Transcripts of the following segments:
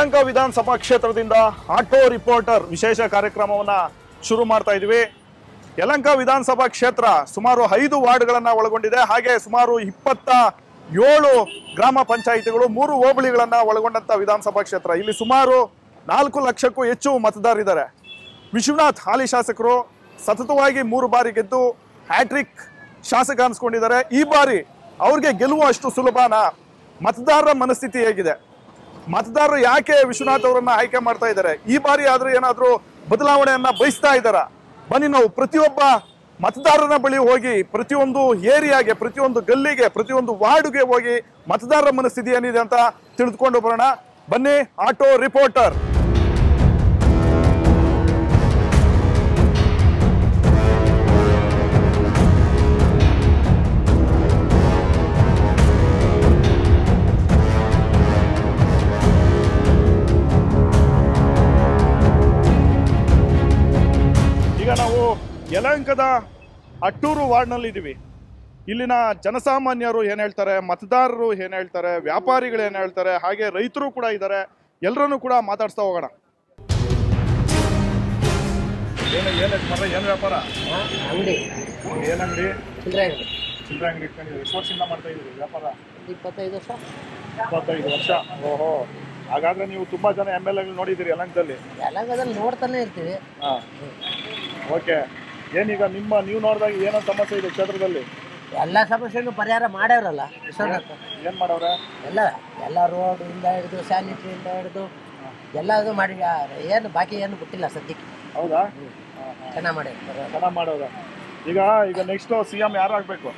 ಯಲಹಂಕ ವಿಧಾನಸಭಾ ಕ್ಷೇತ್ರದಿಂದ auto reporter ವಿಶೇಷ ಕಾರ್ಯಕ್ರಮವನ್ನ ಶುರು ಮಾಡ್ತಾ ಇದ್ವಿ ಯಲಹಂಕ ವಿಧಾನಸಭಾ ಕ್ಷೇತ್ರ ಸುಮಾರು ಐದು ವಾರ್ಡ್ಗಳನ್ನ ಒಳಗೊಂಡಿದೆ ಹಾಗೆ ಸುಮಾರು ಇಪ್ಪತ್ತ ಏಳು ಗ್ರಾಮ ಪಂಚಾಯಿತಿಗಳು ಮೂರು ಹೋಬಳಿಗಳನ್ನ ಒಳಗೊಂಡಂತ ವಿಧಾನಸಭಾ ಕ್ಷೇತ್ರ ಇಲ್ಲಿ ಸುಮಾರು ನಾಲ್ಕು ಲಕ್ಷಕ್ಕೂ ಹೆಚ್ಚು ಮತದಾರರಿದ್ದಾರೆ ವಿಶ್ವನಾಥ್ ಹಾಲಿ ಶಾಸಕರು ಸತತವಾಗಿ ಮೂರು ಬಾರಿ ಗೆದ್ದು ಹ್ಯಾಟ್ರಿಕ್ ಶಾಸಕ ಅನ್ಸ್ಕೊಂಡಿದ್ದಾರೆ ಈ ಬಾರಿ ಅವ್ರಿಗೆ ಗೆಲುವು ಅಷ್ಟು ಸುಲಭನಾ ಮತದಾರರ ಮನಸ್ಥಿತಿ ಹೇಗಿದೆ ಮತದಾರರು ಯಾಕೆ ವಿಶ್ವನಾಥ್ ಅವರನ್ನ ಆಯ್ಕೆ ಮಾಡ್ತಾ ಇದ್ದಾರೆ ಈ ಬಾರಿ ಆದ್ರೂ ಏನಾದ್ರೂ ಬದಲಾವಣೆಯನ್ನ ಬಯಸ್ತಾ ಇದ್ದಾರಾ ಬನ್ನಿ ನಾವು ಪ್ರತಿಯೊಬ್ಬ ಮತದಾರನ ಬಳಿ ಹೋಗಿ ಪ್ರತಿಯೊಂದು ಏರಿಯಾಗೆ ಪ್ರತಿಯೊಂದು ಗಲ್ಲಿಗೆ ಪ್ರತಿಯೊಂದು ವಾರ್ಡ್ಗೆ ಹೋಗಿ ಮತದಾರರ ಮನಸ್ಥಿತಿ ಏನಿದೆ ಅಂತ ತಿಳಿದುಕೊಂಡು ಬರೋಣ ಬನ್ನಿ ಆಟೋ ರಿಪೋರ್ಟರ್ ಈಗ ನಾವು ಯಲಹಂಕದ ಅಟ್ಟೂರು ವಾರ್ಡ್ನಲ್ಲಿ ಇದ್ದೀವಿ ಇಲ್ಲಿನ ಜನಸಾಮಾನ್ಯರು ಏನ್ ಹೇಳ್ತಾರೆ ಮತದಾರರು ಏನ್ ಹೇಳ್ತಾರೆ ವ್ಯಾಪಾರಿಗಳು ಏನ್ ಹೇಳ್ತಾರೆ ಹಾಗೆ ರೈತರು ಕೂಡ ಇದ್ದಾರೆ ಎಲ್ಲರನ್ನು ಕೂಡ ಮಾತಾಡ್ಸ್ತಾ ಹೋಗೋಣ ಏನು ಏನು ಮರ ಏನು ವ್ಯಾಪಾರ ಅಂಗಡಿ ಏನು ಅಂಗಡಿ ಚಿಲ್ಲರೆ ಅಂಗಡಿ ಚಿಲ್ಲರೆ ಅಂಗಡಿ ಇಟ್ಕೊಂಡಿದ್ದೀವಿ ಎಷ್ಟು ವರ್ಷದಿಂದ ಮಾಡ್ತಾ ಇದ್ದೀವಿ ವ್ಯಾಪಾರ ಒಂದು ಇಪ್ಪತ್ತೈದು ವರ್ಷ ಇಪ್ಪತ್ತೈದು ವರ್ಷ ಓಹೋ ಹಾಗಾದ್ರೆ ನೀವು ತುಂಬಾ ಜನ ಎಮ್ ಎಲ್ ಎಗಳು ನೋಡಿದ್ದೀರಿ ಯಲಹಂಕದಲ್ಲಿ ಎಲ್ಲಂಗದಲ್ಲಿ ನೋಡ್ತಾನೆ ಇರ್ತೀವಿ ಹಾಂ ಓಕೆ ಏನೀಗ ನಿಮ್ಮ ನೀವು ನೋಡಿದಾಗ ಏನೋ ಸಮಸ್ಯೆ ಇದೆ ಕ್ಷೇತ್ರದಲ್ಲಿ ಎಲ್ಲ ಸಮಸ್ಯೆನೂ ಪರಿಹಾರ ಮಾಡ್ಯಾವ್ರಲ್ಲ ವಿಶ್ವನಾಥ್ ಏನು ಮಾಡವ್ರೆ ಎಲ್ಲ ಎಲ್ಲ ರೋಡ್ ಇಂದ ಹಿಡಿದು ಸ್ಯಾನಿಟ್ರಿಯಿಂದ ಹಿಡಿದು ಎಲ್ಲ ಇದು ಮಾಡಿ ಏನು ಬಾಕಿ ಏನು ಬಿಟ್ಟಿಲ್ಲ ಸದ್ಯಕ್ಕೆ ಹೌದಾ ಚೆನ್ನಾಗಿ ಮಾಡ್ಯಾರ ಚೆನ್ನಾಗಿ ಮಾಡೋದ ಈಗ ಈಗ ನೆಕ್ಸ್ಟ್ ಸಿ ಎಂ ಯಾರು ಆಗ್ಬೇಕು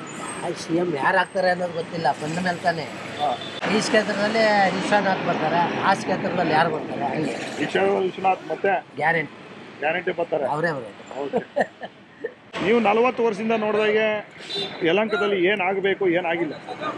ಸಿ ಎಮ್ ಯಾರು ಆಗ್ತಾರೆ ಅನ್ನೋದು ಗೊತ್ತಿಲ್ಲ ಬಂದ ಮೇಲೆ ತಾನೆ ಈ ಕ್ಷೇತ್ರದಲ್ಲಿ ವಿಶ್ವನಾಥ್ ಬರ್ತಾರೆ ಆ ಕ್ಷೇತ್ರದಲ್ಲಿ ಯಾರು ಬರ್ತಾರೆ ಹಂಗೆ ಈ ಕ್ಷೇತ್ರದಲ್ಲಿ ವಿಶ್ವನಾಥ್ ಮತ್ತೆ ಗ್ಯಾರಂಟಿ ಗ್ಯಾರಂಟಿ ಬರ್ತಾರೆ ಅವರೇ ಅವರೇ ಓಕೆ ನೀವು ನಲವತ್ತು ವರ್ಷದಿಂದ ನೋಡಿದಾಗೆ ಯಲಹಂಕದಲ್ಲಿ ಏನಾಗಬೇಕು ಏನಾಗಿಲ್ಲ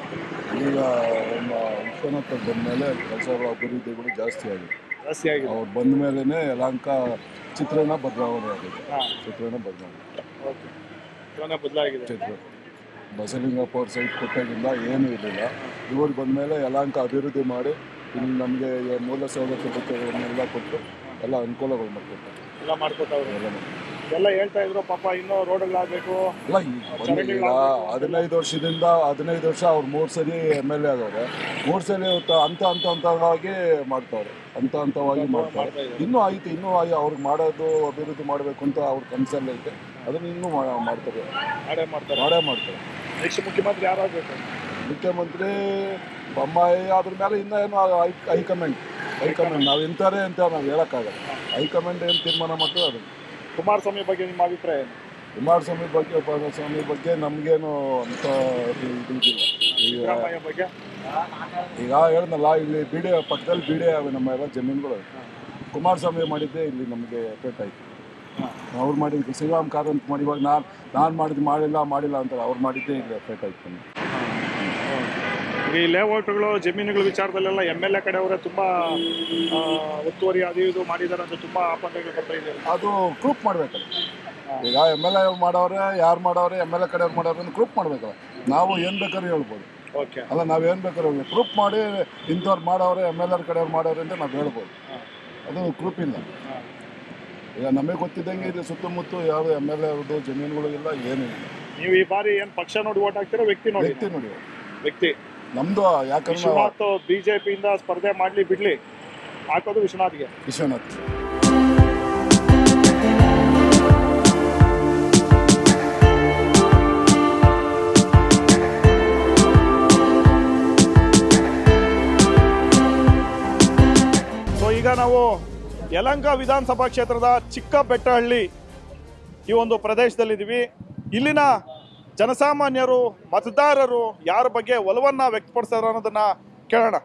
ಈಗ ನಮ್ಮ ವಿಶ್ವನಾಥ್ ಬಂದ ಮೇಲೆ ಕೆಲಸಗಳ ಅಭಿವೃದ್ಧಿಗಳು ಜಾಸ್ತಿ ಆಗಿದೆ ಜಾಸ್ತಿ ಆಗಿದೆ ಅವ್ರು ಬಂದ ಮೇಲೇ ಯಲಾಂಕ ಚಿತ್ರಣ ಬದಲಾವಣೆ ಆಗಿದೆ ಹಾಂ ಚಿತ್ರಣ ಬದಲಾವಣೆ ಓಕೆ ತುಂಬಾ ಬದಲಾಗಿದೆ ಚಿತ್ರ ಬಸಲಿಂಗಪ್ಪ ಅವ್ರ ಸೈಟ್ ಕೊಟ್ಟಾಗಿಂದ ಏನೂ ಇರಲಿಲ್ಲ ಇವ್ರು ಬಂದ ಮೇಲೆ ಯಲಾಂಕ ಅಭಿವೃದ್ಧಿ ಮಾಡಿ ಇಲ್ಲಿ ನಮಗೆ ಮೂಲ ಸೌಲಭ್ಯಗಳನ್ನೆಲ್ಲ ಕೊಟ್ಟು ಎಲ್ಲ ಅನುಕೂಲಗಳು ಮಾಡಿಕೊಟ್ಟು ಎಲ್ಲ ಮಾಡ್ಕೊತಾವ್ರೆ ಎಲ್ಲ ಮಾಡಿ. ಎಲ್ಲ ಹೇಳ್ತಾ ಇದ್ರು ಪಾಪ ಇನ್ನೂ ರೋಡ್ಗಳಾಗಬೇಕು ಅಲ್ಲ ಈಗ ಬಂದು ಈಗ ಹದಿನೈದು ವರ್ಷದಿಂದ ಹದಿನೈದು ವರ್ಷ ಅವ್ರು ಮೂರು ಸರಿ ಎಮ್ ಎಲ್ ಎ ಆಗವ್ರೆ ಮೂರು ಸರಿ ತ- ಹಂತ ಹಂತ ಹಂತವಾಗಿ ಮಾಡ್ತಾವ್ರೆ ಹಂತ ಹಂತವಾಗಿ ಮಾಡ್ತಾರೆ ಇನ್ನೂ ಐತೆ ಇನ್ನೂ ಆಗಿ ಅವ್ರಿಗೆ ಮಾಡೋದು ಅಭಿವೃದ್ಧಿ ಮಾಡಬೇಕು ಅಂತ ಅವ್ರ ಕನಸಲ್ಲಿ ಐತೆ ಅದನ್ನ ಇನ್ನೂ ಮಾ- ಮಾಡ್ತಾರೆ ಮಾಡೇ ಮಾಡ್ತಾರೆ ಮಾಡೇ ಮಾಡ್ತಾರೆ ನೆಕ್ಸ್ಟ್ ಮುಖ್ಯಮಂತ್ರಿ ಯಾರಾಗಬೇಕು ಮುಖ್ಯಮಂತ್ರಿ ಬೊಮ್ಮಾಯಿ ಅದ್ರ ಮೇಲೆ ಇನ್ನೂ ಏನು ಹೈ ಹೈಕಮಾಂಡ್ ಹೈಕಮಾಂಡ್ ನಾವು ಇಂಥವ್ರೆ ಅಂತ ನಾವು ಹೇಳೋಕ್ಕಾಗಲ್ಲ ಹೈಕಮಾಂಡ್ ಏನು ತೀರ್ಮಾನ ಮಾಡ್ತದೆ ಅದು ಕುಮಾರಸ್ವಾಮಿ ಬಗ್ಗೆ ನಿಮ್ಮ ಅಭಿಪ್ರಾಯ ಏನು ಕುಮಾರಸ್ವಾಮಿ ಬಗ್ಗೆ ಕುಮಾರಸ್ವಾಮಿ ಬಗ್ಗೆ ನಮಗೇನು ಅಂತ ಇದು ಇದಿಲ್ಲ ಈಗ ಸಿದ್ದರಾಮಯ್ಯ ಬಗ್ಗೆ ಈಗ ಹೇಳಿದ್ನಲ್ಲ ಇಲ್ಲಿ ಬಿಡಿ ಪಕ್ಕದಲ್ಲಿ ಬಿಡಿ ಅವೆ ನಮ್ಮ ಎಲ್ಲ ಜಮೀನುಗಳು ಕುಮಾರಸ್ವಾಮಿ ಮಾಡಿದ್ದೆ ಇಲ್ಲಿ ನಮಗೆ ಎಫೆಕ್ಟ್ ಆಯ್ತು ಅವ್ರು ಮಾಡಿದ್ದು ಶ್ರೀರಾಮ್ ಕಾರಂತ್ ಮಾಡಿ ಇವಾಗ ನಾನು ನಾನು ಮಾಡಿದ್ದು ಮಾಡಿಲ್ಲ ಮಾಡಿಲ್ಲ ಅಂತಾರೆ ಅವ್ರು ಮಾಡಿದ್ದೇ ಇಲ್ಲಿ ಎಫೆಕ್ಟ್ ಆಯ್ತು ನಮಗೆ ಈ ಲೇಔಟ್ಗಳು ಜಮೀನುಗಳ ವಿಚಾರದಲ್ಲೆಲ್ಲ ಎಮ್ ಎಲ್ ಎ ಕಡೆಯವರೇ ತುಂಬಾ ಆ, ಒತ್ತುವರಿ ಅದು ಇದು ಮಾಡಿದ್ದಾರೆ ಅಂತ ತುಂಬಾ ಆಪಂದಗಳು ಬರ್ತಾ ಇದೆ ಅದು ಗ್ರೂಪ್ ಮಾಡ್ಬೇಕಲ್ಲ ಈಗ ಎಮ್ ಎಲ್ ಎ ಮಾಡವ್ರೆ ಯಾರು ಮಾಡವ್ರೆ ಎಮ್ ಎಲ್ ಎ ಕಡೆಯವ್ರು ಮಾಡವ್ರೆ ಅಂತ ಗ್ರೂಪ್ ಮಾಡ್ಬೇಕಲ್ಲ ನಾವು ಏನು ಬೇಕಾದ್ರೂ ಹೇಳ್ಬೋದು ಓಕೆ ಅಲ್ಲ ನಾವು ಏನು ಬೇಕಾದ್ರೂ ಗ್ರೂಪ್ ಮಾಡಿ ಇಂಥವ್ರು ಮಾಡವ್ರೆ ಎಮ್ ಎಲ್ ಎರ್ ಕಡೆಯವ್ರು ಮಾಡವ್ರೆ ಅಂತ ನಾವು ಹೇಳ್ಬೋದು ಅದು ಗ್ರೂಪ್ ಇಲ್ಲ ಈಗ ನಮಗೆ ಗೊತ್ತಿದ್ದಂಗೆ ಇದು ಸುತ್ತಮುತ್ತ ಯಾವುದು ಎಮ್ ಎಲ್ ಎ ಅವ್ರದ್ದು ಜಮೀನುಗಳಿಲ್ಲ ಏನೂ ಇಲ್ಲ ನೀವು ಈ ಬಾರಿ ಏನ್ ಪಕ್ಷ ನೋಡಿ ಓಟ್ ಹಾಕ್ತೀರಾ ವ್ಯಕ್ತಿ ನೋಡಿ ವ್ಯಕ್ತಿ ನೋಡಿ ವ್ಯಕ್ತಿ ನಮ್ದು ಯಾಕಂದ್ರೆ ವಿಶ್ವನಾಥ್ ಬಿಜೆಪಿಯಿಂದ ಸ್ಪರ್ಧೆ ಮಾಡ್ಲಿ ಬಿಡ್ಲಿ ಹಾಕೋದು ವಿಶ್ವನಾಥ್ಗೆ ವಿಶ್ವನಾಥ್ ಸೊ ಈಗ ನಾವು ಯಲಹಂಕ ವಿಧಾನಸಭಾ ಕ್ಷೇತ್ರದ ಚಿಕ್ಕ ಬೆಟ್ಟಹಳ್ಳಿ ಈ ಒಂದು ಪ್ರದೇಶದಲ್ಲಿದ್ದೀವಿ ಇಲ್ಲಿನ ಜನಸಾಮಾನ್ಯರು ಮತದಾರರು ಯಾರ ಬಗ್ಗೆ ಒಲವನ್ನ ವ್ಯಕ್ತಪಡಿಸ್ತಾರೆ ಅನ್ನೋದನ್ನ ಕೇಳೋಣ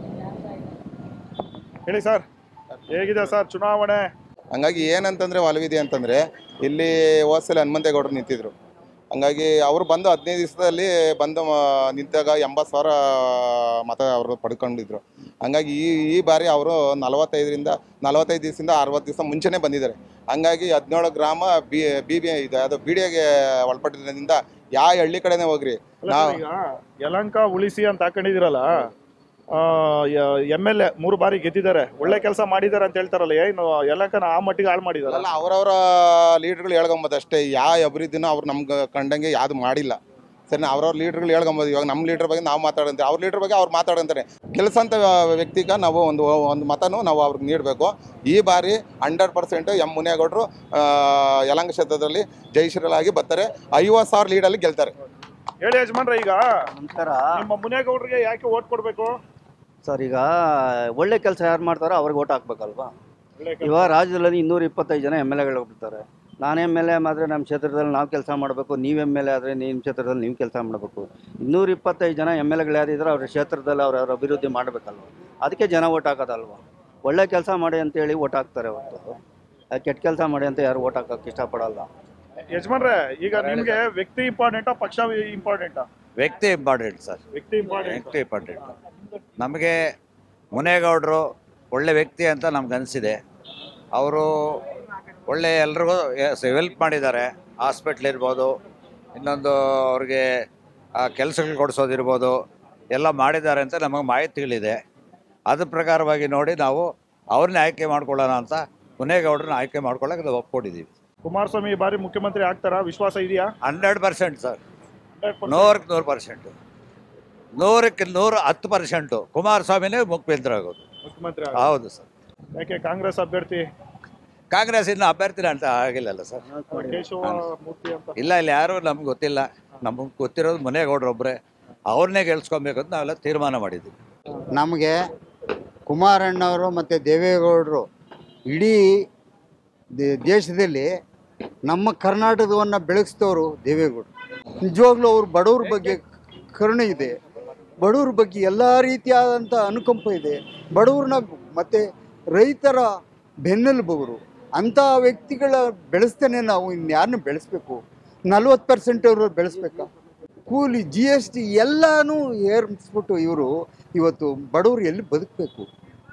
ಹೇಳಿ ಸರ್ ಹೇಗಿದೆ ಸರ್ ಚುನಾವಣೆ ಹಂಗಾಗಿ ಏನಂತಂದ್ರೆ ಒಲವಿದೆ ಅಂತಂದ್ರೆ ಇಲ್ಲಿ ಹೋದ್ಸಲ ಹನುಮಂತೇಗೌಡರು ನಿಂತಿದ್ರು ಹಂಗಾಗಿ ಅವರು ಬಂದು ಹದಿನೈದು ದಿವಸದಲ್ಲಿ ಬಂದು ಮ- ನಿಂತಾಗ ಎಂಬತ್ತು ಸಾವಿರ ಮತ ಅವರು ಪಡ್ಕೊಂಡಿದ್ರು ಹಂಗಾಗಿ ಈ ಈ ಬಾರಿ ಅವರು ನಲವತ್ತೈದರಿಂದ ನಲವತ್ತೈದು ದಿವಸದಿಂದ ಅರವತ್ತು ದಿವಸ ಮುಂಚೆನೇ ಬಂದಿದ್ದಾರೆ ಹಂಗಾಗಿ ಹದಿನೇಳು ಗ್ರಾಮ ಬಿ ಬಿ ಬಿ ಇದು ಅದು ಬಿ ಡಿ ಎಗೆ ಒಳಪಟ್ಟಿರೋದ್ರಿಂದ ಯಾವ ಹಳ್ಳಿ ಕಡೆನೇ ಹೋಗ್ರಿ ಅಲ್ಲ ನಾವು ಸರ್, ಈಗ ಯಲಹಂಕ ಉಳಿಸಿ ಅಂತ ಹಾಕೊಂಡಿದಿರಲ್ಲ ಎಮ್ ಎಲ್ ಎ ಮೂರು ಬಾರಿ ಗೆದ್ದಿದ್ದಾರೆ ಒಳ್ಳೆ ಕೆಲಸ ಮಾಡಿದ್ದಾರೆ ಅಂತ ಹೇಳ್ತಾರಲ್ಲ ಏನು ಯಲಂಕನ ಆ ಮಟ್ಟಿಗೆ ಹಾಳು ಮಾಡಿದಾರಲ್ಲ ಅಲ್ಲ ಅವರವರ ಲೀಡರ್ಗಳು ಹೇಳ್ಕೊಂಬೋದು ಅಷ್ಟೇ ಯಾವ ಅಭಿವೃದ್ಧಿನೂ ಅವ್ರು ನಮ್ಗೆ ಕಂಡಂಗೆ ಯಾವ್ದು ಮಾಡಿಲ್ಲ ಸರಿ ಅವ್ರವ್ರ ಲೀಡರ್ಗಳು ಹೇಳ್ಕೊಂಬೋದು ಇವಾಗ ನಮ್ಮ ಲೀಡರ್ ಬಗ್ಗೆ ನಾವು ಮಾತಾಡಂತೆ ಅವ್ರ ಲೀಡರ್ ಬಗ್ಗೆ ಅವ್ರು ಮಾತಾಡಂತಾರೆ ಕೆಲಸಂತ ವ್ಯಕ್ತಿಗೆ ನಾವು ಒಂದು ಒಂದು ಮತನೂ ನಾವು ಅವ್ರಿಗೆ ನೀಡಬೇಕು ಈ ಬಾರಿ ಹಂಡ್ರೆಡ್ ಪರ್ಸೆಂಟ್ ಎಂ ಮುನಿಯಗೌಡರು ಯಲಂಕ ಕ್ಷೇತ್ರದಲ್ಲಿ ಜಯಶೀಲರಾಗಿ ಬರ್ತಾರೆ ಐವತ್ತು ಸಾವಿರ ಲೀಡಲ್ಲಿ ಗೆಲ್ತಾರೆ ಹೇಳಿ ಯಜಮಾನ್ರ ಈಗ ನಮಸ್ಕಾರ ನಿಮ್ಮ ಮುನೇಗೌಡರಿಗೆ ಯಾಕೆ ಓಟ್ ಕೊಡ್ಬೇಕು ಸರ್ ಈಗ ಒಳ್ಳೆ ಕೆಲಸ ಯಾರು ಮಾಡ್ತಾರೋ ಅವ್ರಿಗೆ ಓಟ್ ಹಾಕ್ಬೇಕಲ್ವಾ ಒಳ್ಳೆ ಕೆಲ್ಸ. ಇವಾಗ ರಾಜ್ಯದಲ್ಲಿ ಇನ್ನೂರ ಇಪ್ಪತ್ತೈದು ಜನ ಎಮ್ ಎಲ್ ಎಗಳು ಬಿಡ್ತಾರೆ ನಾನು ಎಮ್ ಎಲ್ ಎ ಆದರೆ ನಮ್ಮ ಕ್ಷೇತ್ರದಲ್ಲಿ ನಾವು ಕೆಲಸ ಮಾಡಬೇಕು ನೀವು ಎಮ್ ಎಲ್ ಎ ಆದರೆ ನಿಮ್ಮ ಕ್ಷೇತ್ರದಲ್ಲಿ ನೀವು ಕೆಲಸ ಮಾಡಬೇಕು ಇನ್ನೂರ ಇಪ್ಪತ್ತೈದು ಜನ ಎಮ್ ಎಲ್ ಎಗಳು ಯಾರಿದ್ರೆ ಅವ್ರ ಕ್ಷೇತ್ರದಲ್ಲಿ ಅವ್ರ ಅವ್ರ ಅಭಿವೃದ್ಧಿ ಮಾಡಬೇಕಲ್ವ ಅದಕ್ಕೆ ಜನ ಓಟ್ ಹಾಕೋದಲ್ವ ಒಳ್ಳೆ ಕೆಲಸ ಮಾಡಿ ಅಂತೇಳಿ ಓಟ್ ಹಾಕ್ತಾರೆ ಹೊರತು ಕೆಟ್ಟ ಕೆಲಸ ಮಾಡಿ ಅಂತ ಯಾರು ಓಟ್ ಹಾಕೋಕ್ಕೆ ಇಷ್ಟಪಡಲ್ಲ ಯಜಮಾನ್ರೆ ಈಗ ನಿಮ್ಗೆ ವ್ಯಕ್ತಿ ಇಂಪಾರ್ಟೆಂಟಾ ಪಕ್ಷ ಇಂಪಾರ್ಟೆಂಟಾ ವ್ಯಕ್ತಿ ಇಂಪಾರ್ಟೆಂಟ್ ಸರ್ ವ್ಯಕ್ತಿ ಇಂಪಾರ್ಟೆಂಟ್ ವ್ಯಕ್ತಿ ಇಂಪಾರ್ಟೆಂಟ್ ನಮಗೆ ಮುನೇಗೌಡರು ಒಳ್ಳೆ ವ್ಯಕ್ತಿ ಅಂತ ನಮ್ಗೆ ಅನಿಸಿದೆ ಅವರು ಒಳ್ಳೆ ಎಲ್ರಿಗೂ ಹೆಲ್ಪ್ ಮಾಡಿದ್ದಾರೆ ಹಾಸ್ಪಿಟ್ಲ್ ಇರ್ಬೋದು ಇನ್ನೊಂದು ಅವ್ರಿಗೆ ಕೆಲಸಗಳು ಕೊಡಿಸೋದಿರ್ಬೋದು ಎಲ್ಲ ಮಾಡಿದ್ದಾರೆ ಅಂತ ನಮಗೆ ಮಾಹಿತಿಗಳಿದೆ ಅದ್ರ ಪ್ರಕಾರವಾಗಿ ನೋಡಿ ನಾವು ಅವ್ರನ್ನೇ ಆಯ್ಕೆ ಮಾಡ್ಕೊಳ್ಳೋಣ ಅಂತ ಮುನೇಗೌಡರನ್ನ ಆಯ್ಕೆ ಮಾಡ್ಕೊಳ್ಳೋಕೆ ನಾವು ಒಪ್ಕೊಂಡಿದ್ದೀವಿ ಕುಮಾರಸ್ವಾಮಿ ಈ ಬಾರಿ ಮುಖ್ಯಮಂತ್ರಿ ಆಗ್ತಾರಾ ವಿಶ್ವಾಸ ಇದೆಯಾ ಹಂಡ್ರೆಡ್ ಪರ್ಸೆಂಟ್ ಸರ್ ನೂರಕ್ಕೆ ನೂರು ಪರ್ಸೆಂಟು ನೂರಕ್ಕೆ ನೂರು ಹತ್ತು ಪರ್ಸೆಂಟು ಕುಮಾರಸ್ವಾಮಿನೇ ಮುಖ್ಯಮಂತ್ರಿ ಆಗೋದು ಮುಖ್ಯಮಂತ್ರಿ ಹೌದು ಸರ್ ಯಾಕೆ ಕಾಂಗ್ರೆಸ್ ಅಭ್ಯರ್ಥಿ ಕಾಂಗ್ರೆಸ್ ಇನ್ನು ಅಭ್ಯರ್ಥಿನ ಅಂತ ಆಗಿಲ್ಲಲ್ಲ ಸರ್ ಕೇಶವ ಮೂರ್ತಿ ಅಂತ ಇಲ್ಲ ಇಲ್ಲ ಯಾರು ನಮ್ಗೆ ಗೊತ್ತಿಲ್ಲ ನಮಗೆ ಗೊತ್ತಿರೋದು ಮುನೇಗೌಡರು ಒಬ್ಬರೇ ಅವ್ರನ್ನೇ ಗೆಲ್ಸ್ಕೊಬೇಕು ಅಂತ ನಾವೆಲ್ಲ ತೀರ್ಮಾನ ಮಾಡಿದ್ವಿ ನಮಗೆ ಕುಮಾರಣ್ಣವರು ಮತ್ತು ದೇವೇಗೌಡರು ಇಡೀ ದೇ- ದೇಶದಲ್ಲಿ ನಮ್ಮ ಕರ್ನಾಟಕವನ್ನು ಬೆಳಗಿಸಿದವರು ದೇವೇಗೌಡರು ನಿಜವಾಗ್ಲೂ ಅವರು ಬಡವ್ರ ಬಗ್ಗೆ ಕರುಣೆ ಇದೆ ಬಡವ್ರ ಬಗ್ಗೆ ಎಲ್ಲ ರೀತಿಯಾದಂಥ ಅನುಕಂಪ ಇದೆ ಬಡವ್ರನ್ನ ಮತ್ತು ರೈತರ ಬೆನ್ನೆಲುಬವರು ಅಂಥ ವ್ಯಕ್ತಿಗಳ ಬೆಳೆಸ್ತೇನೆ ನಾವು ಇನ್ಯಾರನ್ನ ಬೆಳೆಸ್ಬೇಕು ನಲ್ವತ್ತು ಪರ್ಸೆಂಟ್ ಅವರು ಬೆಳೆಸ್ಬೇಕಾ ಕೂಲಿ ಜಿ ಎಸ್ ಟಿ ಎಲ್ಲನೂ ಏರ್ಸ್ಬಿಟ್ಟು ಇವರು ಇವತ್ತು ಬಡವರು ಎಲ್ಲಿ ಬದುಕಬೇಕು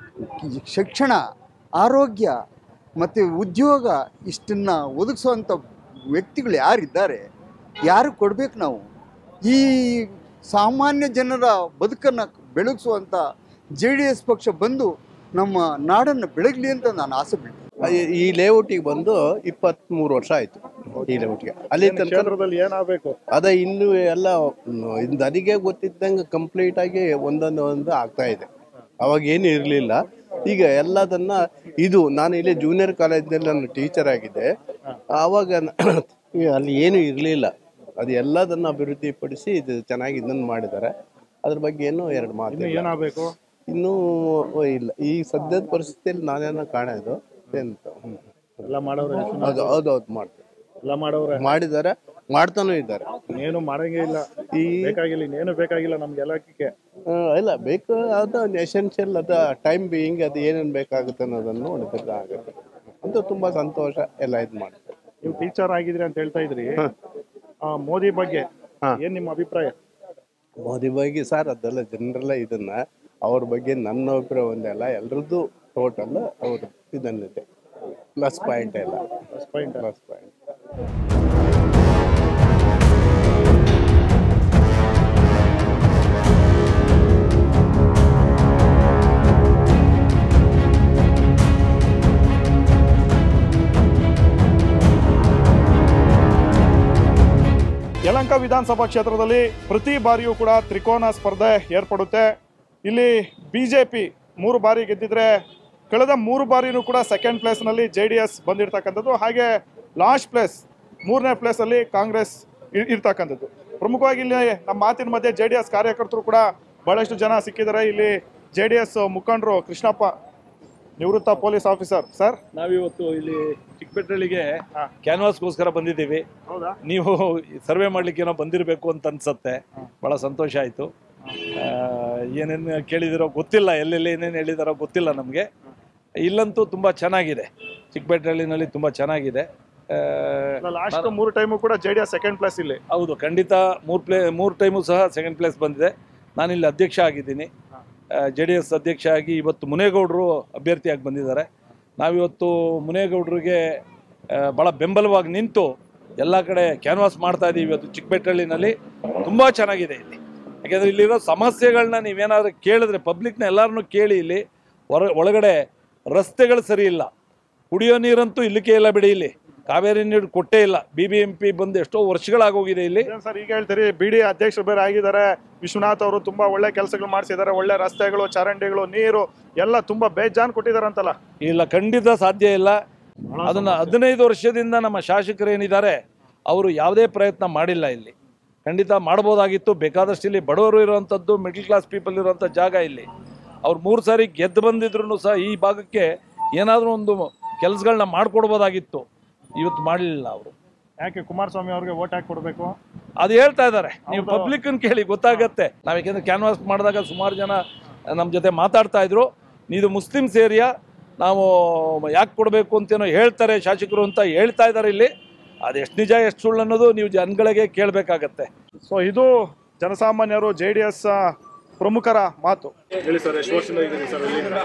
ಶಿಕ್ಷಣ ಆರೋಗ್ಯ ಮತ್ತು ಉದ್ಯೋಗ ಇಷ್ಟನ್ನು ಒದಗಿಸುವಂಥ ವ್ಯಕ್ತಿಗಳು ಯಾರಿದ್ದಾರೆ ಯಾರು ಕೊಡ್ಬೇಕು ನಾವು ಈ ಸಾಮಾನ್ಯ ಜನರ ಬದುಕನ್ನು ಬೆಳಗಿಸುವಂಥ ಜೆ ಡಿ ಎಸ್ ಪಕ್ಷ ಬಂದು ನಮ್ಮ ನಾಡನ್ನು ಬೆಳಗಲಿ ಅಂತ ನಾನು ಆಸೆ ಬಿಡ್ತೀನಿ ಈ- ಈ ಲೇಔಟಿಗೆ ಬಂದು ಇಪ್ಪತ್ತ್ಮೂರು ವರ್ಷ ಆಯ್ತು ಈ ಲೇಔಟ್ಗೆ ಅಲ್ಲಿ ತನಕ ಕ್ಷೇತ್ರದಲ್ಲಿ ಏನಾಗಬೇಕು ಅದೇ ಇನ್ನು ಎಲ್ಲ ನನಗೆ ಗೊತ್ತಿದ್ದಂಗೆ ಕಂಪ್ಲೀಟ್ ಆಗಿ ಒಂದೊಂದು ಒಂದು ಆಗ್ತಾ ಇದೆ ಅವಾಗ ಏನು ಇರಲಿಲ್ಲ ಈಗ ಎಲ್ಲದನ್ನ ಇದು ನಾನು ಇಲ್ಲಿ ಜೂನಿಯರ್ ಕಾಲೇಜ್ನಲ್ಲಿ ನಾನು ಟೀಚರ್ ಆಗಿದ್ದೆ ಆವಾಗ ನ- ಈ ಅಲ್ಲಿ ಏನು ಇರಲಿಲ್ಲ ಅದು ಎಲ್ಲದನ್ನ ಅಭಿವೃದ್ಧಿಪಡಿಸಿ ಇದು ಚೆನ್ನಾಗಿ ಇದನ್ನು ಮಾಡಿದ್ದಾರೆ ಅದ್ರ ಬಗ್ಗೆ ಏನು ಎರಡು ಇನ್ನು ಮಾತು ಏನಾಗಬೇಕು ಇನ್ನೂ ಇಲ್ಲ ಈ ಸದ್ಯದ ಪರಿಸ್ಥಿತಿಯಲ್ಲಿ ನಾನೇನೋ ಕಾಣೋದು ಎಂತ ಹ್ಮ್. ಎಲ್ಲ ಮಾಡೋರೆ ಅದು ಹೌದು ಹೌದು ಮಾಡ್ತಾರೆ ಎಲ್ಲ ಮಾಡೋರೆ ಮಾಡಿದ್ದಾರೆ ಮಾಡ್ತಾನೂ ಇದ್ದಾರೆ ಏನು ಮಾಡಂಗೇ ಇಲ್ಲ ಈ ಬೇಕಾಗಿಲ್ಲ ಇನ್ನೇನು ಬೇಕಾಗಿಲ್ಲ ನಮ್ಗೆ ಎಲ್ಲಕ್ಕೆ ಆ, ಇಲ್ಲ ಬೇಕು ಅದು ಎಸೆನ್ಷಿಯಲ್ ಅದು ಟೈಮ್ ಬೀಯಿಂಗ್ ಅದು ಏನೇನು ಬೇಕಾಗುತ್ತೆ ಅನ್ನೋದನ್ನು ನೋಡಿದ್ರೆ ಆಗುತ್ತೆ ಅಂತ ತುಂಬಾ ಸಂತೋಷ ಎಲ್ಲ ಇದು ಮಾಡ್ತಾರೆ ನೀವು ಟೀಚರ್ ಆಗಿದ್ರಿ ಅಂತ ಹೇಳ್ತಾ ಇದ್ರಿ ಆ, ಮೋದಿ ಬಗ್ಗೆ ಹಾ. ಏನ್ ನಿಮ್ಮ ಅಭಿಪ್ರಾಯ ಮೋದಿ ಬಗ್ಗೆ ಸರ್ ಅದೆಲ್ಲ ಜನರೆಲ್ಲ ಇದನ್ನ ಅವ್ರ ಬಗ್ಗೆ ನನ್ನ ಅಭಿಪ್ರಾಯ ಒಂದೇ ಅಲ್ಲ ಎಲ್ರದ್ದು ಟೋಟಲ್ ಅವ್ರ ಇದನ್ನಿದೆ ಪ್ಲಸ್ ಪಾಯಿಂಟ್ ಎಲ್ಲ ಪಾಯಿಂಟ್ ಪ್ಲಸ್ ಪಾಯಿಂಟ್ ಯಲಂಕ ವಿಧಾನಸಭಾ ಕ್ಷೇತ್ರದಲ್ಲಿ ಪ್ರತಿ ಬಾರಿಯೂ ಕೂಡ ತ್ರಿಕೋನ ಸ್ಪರ್ಧೆ ಏರ್ಪಡುತ್ತೆ ಇಲ್ಲಿ ಬಿಜೆಪಿ ಮೂರು ಬಾರಿ ಗೆದ್ದಿದ್ರೆ ಕಳೆದ ಮೂರು ಬಾರಿನೂ ಕೂಡ ಸೆಕೆಂಡ್ ಪ್ಲೇಸ್ನಲ್ಲಿ ಜೆ ಡಿ ಎಸ್ ಬಂದಿರತಕ್ಕಂಥದ್ದು ಹಾಗೆ ಲಾಸ್ಟ್ ಪ್ಲೇಸ್ ಮೂರನೇ ಪ್ಲೇಸಲ್ಲಿ ಕಾಂಗ್ರೆಸ್ ಇ- ಇರ್ತಕ್ಕಂಥದ್ದು ಪ್ರಮುಖವಾಗಿ ಇಲ್ಲಿ ನಮ್ಮ ಮಾತಿನ ಮಧ್ಯೆ ಜೆ ಡಿ ಎಸ್ ಕಾರ್ಯಕರ್ತರು ಕೂಡ ಬಹಳಷ್ಟು ಜನ ಸಿಕ್ಕಿದ್ದಾರೆ ಇಲ್ಲಿ ಜೆ ಡಿ ಎಸ್ ಮುಖಂಡರು ಕೃಷ್ಣಪ್ಪ ನಿವೃತ್ತ ಪೊಲೀಸ್ ಆಫೀಸರ್ ಸರ್ ನಾವಿವತ್ತು ಇಲ್ಲಿ ಚಿಕ್ಕಪೇಟೆಳಿಗೆ ಹಾ. ಕ್ಯಾನ್ವಾಸ್ಗೋಸ್ಕರ ಬಂದಿದ್ದೀವಿ ಹೌದಾ ನೀವು ಸರ್ವೆ ಮಾಡ್ಲಿಕ್ಕೆ ಏನೋ ಬಂದಿರಬೇಕು ಅಂತ ಅನ್ಸತ್ತೆ ಬಹಳ ಸಂತೋಷ ಆಯಿತು ಏನೇನು ಕೇಳಿದಿರೋ ಗೊತ್ತಿಲ್ಲ ಎಲ್ಲೆಲ್ಲಿ ಏನೇನು ಹೇಳಿದಾರೋ ಗೊತ್ತಿಲ್ಲ ನಮಗೆ ಇಲ್ಲಂತೂ ತುಂಬ ಚೆನ್ನಾಗಿದೆ ಚಿಕ್ಕಪೇಟೆಹಳ್ಳಿನಲ್ಲಿ ತುಂಬ ಚೆನ್ನಾಗಿದೆ ಆ, ಲಾಸ್ಟ್ ಮೂರು ಟೈಮು ಕೂಡ J D S second place ಇಲ್ಲಿ ಹೌದು ಖಂಡಿತ ಮೂರು ಪ್ಲೇ ಮೂರು ಟೈಮು ಸಹ ಸೆಕೆಂಡ್ ಪ್ಲೇಸ್ ಬಂದಿದೆ ನಾನಿಲ್ಲಿ ಅಧ್ಯಕ್ಷ ಆಗಿದ್ದೀನಿ ಜೆ ಡಿ ಎಸ್ ಅಧ್ಯಕ್ಷ ಆಗಿ ಇವತ್ತು ಮುನೇಗೌಡರು ಅಭ್ಯರ್ಥಿಯಾಗಿ ಬಂದಿದ್ದಾರೆ ನಾವಿವತ್ತು ಮುನೇಗೌಡರಿಗೆ ಭಾಳ ಬೆಂಬಲವಾಗಿ ನಿಂತು ಎಲ್ಲ ಕಡೆ ಕ್ಯಾನ್ವಾಸ್ ಮಾಡ್ತಾ ಇದ್ದೀವಿ ಇವತ್ತು ಚಿಕ್ಕಪೇಟೆಹಳ್ಳಿನಲ್ಲಿ ತುಂಬ ಚೆನ್ನಾಗಿದೆ ಇಲ್ಲಿ ಯಾಕೆಂದ್ರೆ ಇಲ್ಲಿರೋ ಸಮಸ್ಯೆಗಳನ್ನ ನೀವೇನಾದ್ರೂ ಕೇಳಿದ್ರೆ ಪಬ್ಲಿಕ್ನ ಎಲ್ಲರನ್ನೂ ಕೇಳಿ ಇಲ್ಲಿ ಹೊರ ಒಳಗಡೆ ರಸ್ತೆಗಳು ಸರಿ ಇಲ್ಲ ಕುಡಿಯೋ ನೀರಂತೂ ಇಲ್ಲಿಕ್ಕೆ ಇಲ್ಲ ಬಿಡಿ ಇಲ್ಲಿ ಕಾವೇರಿ ನೀರು ಕೊಟ್ಟೇ ಇಲ್ಲ ಬಿ ಬಿ ಎಂ ಪಿ ಬಂದು ಎಷ್ಟೋ ವರ್ಷಗಳಾಗೋಗಿದೆ ಇಲ್ಲಿ ಏನ್ ಸರ್ ಈಗ ಹೇಳ್ತೀರಿ ಬಿಡಿ ಅಧ್ಯಕ್ಷರು ಬೇರೆ ಆಗಿದ್ದಾರೆ ವಿಶ್ವನಾಥ್ ಅವರು ತುಂಬಾ ಒಳ್ಳೆ ಕೆಲಸಗಳು ಮಾಡಿಸಿದ್ದಾರೆ ಒಳ್ಳೆ ರಸ್ತೆಗಳು ಚರಂಡಿಗಳು ನೀರು ಎಲ್ಲ ತುಂಬಾ ಬೇಜಾನ್ ಕೊಟ್ಟಿದ್ದಾರೆ ಅಂತಲ್ಲ ಇಲ್ಲ ಖಂಡಿತ ಸಾಧ್ಯ ಇಲ್ಲ ಅದನ್ನ ಹದಿನೈದು ವರ್ಷದಿಂದ ನಮ್ಮ ಶಾಸಕರು ಏನಿದ್ದಾರೆ ಅವರು ಯಾವುದೇ ಪ್ರಯತ್ನ ಮಾಡಿಲ್ಲ ಇಲ್ಲಿ ಖಂಡಿತ ಮಾಡ್ಬೋದಾಗಿತ್ತು ಬೇಕಾದಷ್ಟು ಇಲ್ಲಿ ಬಡವರು ಇರುವಂಥದ್ದು ಮಿಡ್ಲ್ ಕ್ಲಾಸ್ ಪೀಪಲ್ ಇರುವಂಥ ಜಾಗ ಇಲ್ಲಿ ಅವ್ರು ಮೂರು ಸಾರಿ ಗೆದ್ದು ಬಂದಿದ್ರು ಸಹ ಈ ಭಾಗಕ್ಕೆ ಏನಾದರೂ ಒಂದು ಕೆಲಸಗಳನ್ನ ಮಾಡಿಕೊಡ್ಬೋದಾಗಿತ್ತು ಇವತ್ತು ಮಾಡಲಿಲ್ಲ ಅವರು ಯಾಕೆ ಕುಮಾರಸ್ವಾಮಿ ಅವ್ರಿಗೆ ಓಟ್ ಹಾಕಿ ಕೊಡ್ಬೇಕು ಅದು ಹೇಳ್ತಾ ಇದ್ದಾರೆ ನೀವು ಹೌದು. ಪಬ್ಲಿಕ್ ಕೇಳಿ ಗೊತ್ತಾಗತ್ತೆ ನಾವ್ ಯಾಕೆಂದ್ರೆ ಕ್ಯಾನ್ವಾಸ್ ಮಾಡಿದಾಗ ಸುಮಾರು ಜನ ನಮ್ಮ ಜೊತೆ ಮಾತಾಡ್ತಾ ಇದ್ರು ಇದು ಮುಸ್ಲಿಮ್ಸ್ ಏರಿಯಾ ನಾವು ಯಾಕೆ ಕೊಡಬೇಕು ಅಂತೇನೋ ಹೇಳ್ತಾರೆ ಶಾಸಕರು ಅಂತ ಹೇಳ್ತಾ ಇದ್ದಾರೆ ಇಲ್ಲಿ ಅದು ಎಷ್ಟು ನಿಜ ಎಷ್ಟು ಸುಳ್ಳು ಅನ್ನೋದು ನೀವು ಜನಗಳಿಗೆ ಕೇಳಬೇಕಾಗತ್ತೆ ಸೊ ಇದು ಜನಸಾಮಾನ್ಯರು ಜೆ ಡಿ ಎಸ್ ಪ್ರಮುಖರ ಮಾತು ಹೇಳಿ ಸರ್ ಎಷ್ಟು ವರ್ಷದಿಂದ ಇದ್ದೀರಿ ಸರ್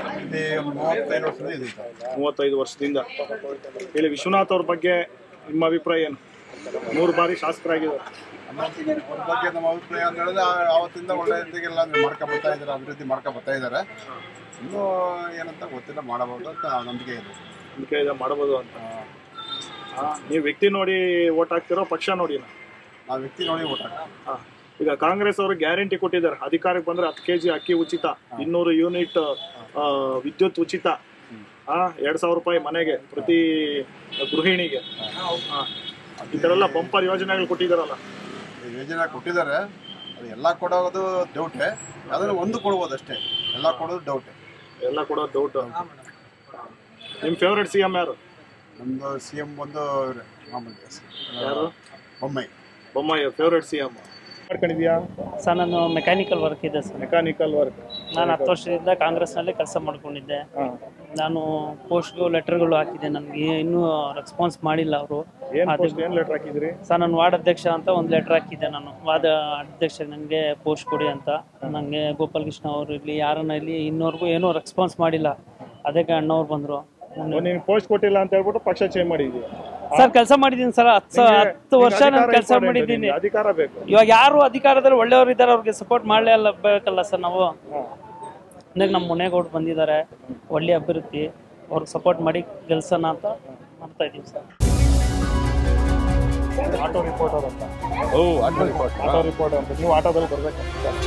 ಇಲ್ಲಿ ಮೂವತ್ತೈದು ವರ್ಷದಿಂದ ಹೇಳಿ ವಿಶ್ವನಾಥ್ ಅವ್ರ ಬಗ್ಗೆ ನಿಮ್ಮ ಅಭಿಪ್ರಾಯ ಏನು ಮೂರು ಬಾರಿ ಶಾಸಕರಾಗಿದ್ದಾರೆ ಅವ್ರ ಬಗ್ಗೆ ನಮ್ಮ ಅಭಿಪ್ರಾಯ ಅಂತ ಹೇಳಿದ್ರೆ ಆ- ಆವತ್ತಿಂದ ಒಳ್ಳೆ ರೀತಿಗೆಲ್ಲ ಮಾಡ್ಕೊ ಬರ್ತಾ ಇದ್ದಾರೆ ಅಭಿವೃದ್ಧಿ ಮಾಡ್ಕೊ ಬರ್ತಾ ಇದ್ದಾರೆ ಇನ್ನೂ ಏನಂತ ಗೊತ್ತಿಲ್ಲ ಮಾಡಬಹುದು ಅಂತ ನಂಬಿಕೆ ಇದೆ ನಂಬಿಕೆ ಇದೆ ಮಾಡಬಹುದು ಅಂತ ಹಾ, ನೀವು ವ್ಯಕ್ತಿ ನೋಡಿ ಓಟ್ ಹಾಕ್ತಿರೋ ಪಕ್ಷ ನೋಡಿ ನಾವು ವ್ಯಕ್ತಿ ನೋಡಿ ಊಟ ಹಾ. ಈಗ ಕಾಂಗ್ರೆಸ್ ಅವರು ಗ್ಯಾರಂಟಿ ಕೊಟ್ಟಿದ್ದಾರೆ ಅಧಿಕಾರಕ್ಕೆ ಬಂದ್ರೆ ಹತ್ತು ಕೆಜಿ ಅಕ್ಕಿ ಉಚಿತ ಇನ್ನೂರು ಯೂನಿಟ್ ವಿದ್ಯುತ್ ಉಚಿತ ಆ ಎರಡ್ ಸಾವಿರ ರೂಪಾಯಿ ಮನೆಗೆ ಪ್ರತಿ ಗೃಹಿಣಿಗೆ ಹಾ. ಈ ತರ ಎಲ್ಲ ಬಂಪರ್ ಯೋಜನೆಗಳು ಕೊಟ್ಟಿದ್ದಾರಲ್ಲ ಯೋಜನೆ ಕೊಟ್ಟಿದ್ದಾರೆ ಅದು ಎಲ್ಲ ಕೊಡೋದು ಡೌಟೆ ಅದನ್ನು ಒಂದು ಕೊಡ್ಬೋದು ಅಷ್ಟೇ ಎಲ್ಲ ಕೊಡೋದು ಡೌಟೆ ಎಲ್ಲ ಕೊಡೋದು ಡೌಟ್ ನಿಮ್ ಫೇವ್ರೆಟ್ ಸಿ ಎಂ ಯಾರು ನಮ್ದು ಸಿ ಎಂ ಬಂದು ಇವ್ರೆ, ಮಾಮೂಲಿ ಯಾರು Bommai Bommai favourite C M ಮಾಡ್ಕೊಂಡಿದ್ಯಾ ಸರ್ ನಾನು ಮೆಕ್ಯಾನಿಕಲ್ ವರ್ಕ್ ಇದೆ ಸರ್ ಮೆಕ್ಯಾನಿಕಲ್ ವರ್ಕ್ ನಾನು ಹತ್ತು ವರ್ಷದಿಂದ ಕಾಂಗ್ರೆಸ್ನಲ್ಲಿ ಕೆಲಸ ಮಾಡ್ಕೊಂಡಿದ್ದೆ ನಾನು ಪೋಸ್ಟ್ಗಳು ಲೆಟರ್ಗಳು ಹಾಕಿದ್ದೆ ನನಗೆ ಇನ್ನೂ ರೆಸ್ಪಾನ್ಸ್ ಮಾಡಿಲ್ಲ ಅವರು ಏನ್ post, ಏನ್ ಲೆಟರ್ ಹಾಕಿದ್ರಿ ಸರ್ ನಾನು ವಾರ್ಡ್ ಅಧ್ಯಕ್ಷ ಅಂತ ಒಂದು ಲೆಟರ್ ಹಾಕಿದ್ದೆ ನಾನು ವಾರ್ಡ್ ಅಧ್ಯಕ್ಷ ನನಗೆ ಪೋಸ್ಟ್ ಕೊಡಿ ಅಂತ ನನಗೆ ಗೋಪಾಲ್ ಕೃಷ್ಣ ಅವರು ಇರಲಿ ಯಾರನ್ನ ಇಲ್ಲಿ ಇನ್ನೂವರೆಗೂ ಏನೂ ರೆಸ್ಪಾನ್ಸ್ ಮಾಡಿಲ್ಲ ಅದಕ್ಕೆ ಅಣ್ಣವ್ರು ಬಂದರು ನೀನ್ ಪೋಸ್ಟ್ ಕೊಟ್ಟಿಲ್ಲ ಅಂತ ಹೇಳ್ಬಿಟ್ಟು ಪಕ್ಷ ಚೇಂಜ್ ಮಾಡಿದ್ವಿ ಸರ್ ಕೆಲಸ ಮಾಡಿದ್ದೀನಿ ಸರ್ ಹತ್ತು ನಿಂಗೆ- ಹತ್ತು ವರ್ಷ ನಿಂಗೆ ನಾನು ಅಧಿಕಾರ ಕೆಲಸ important, ಮಾಡಿದ್ದೀನಿ ನಿಂಗೆ ಅಧಿಕಾರ ಬೇಕು ಇವಾಗ ಯಾರು ಅಧಿಕಾರದಲ್ಲಿ ಒಳ್ಳೆಯವರು ಇದ್ದಾರೆ ಅವ್ರಿಗೆ ಸಪೋರ್ಟ್ ಮಾಡಲೇ ಅಲ್ಲ ಬೇಕಲ್ಲ ಸರ್ ನಾವು ಅಂದ್ರೆ ನಮ್ಮ ಮುನೇಗೌಡ ಬಂದಿದ್ದಾರೆ ಒಳ್ಳೆ ಅಭಿವೃದ್ಧಿ ಅವ್ರಿಗೆ ಸಪೋರ್ಟ್ ಮಾಡಿ ಗೆಲ್ಸೋಣ ಅಂತ ಮಾಡ್ತಾ ಇದೀವಿ ಸರ್ ಆಟೋ ರಿಪೋರ್ಟರ್ ಅಂತ oh auto report auto reporter ಅಂತ ನೀವು ಆಟೋದಲ್ಲಿ ಬರ್ಬೇಕು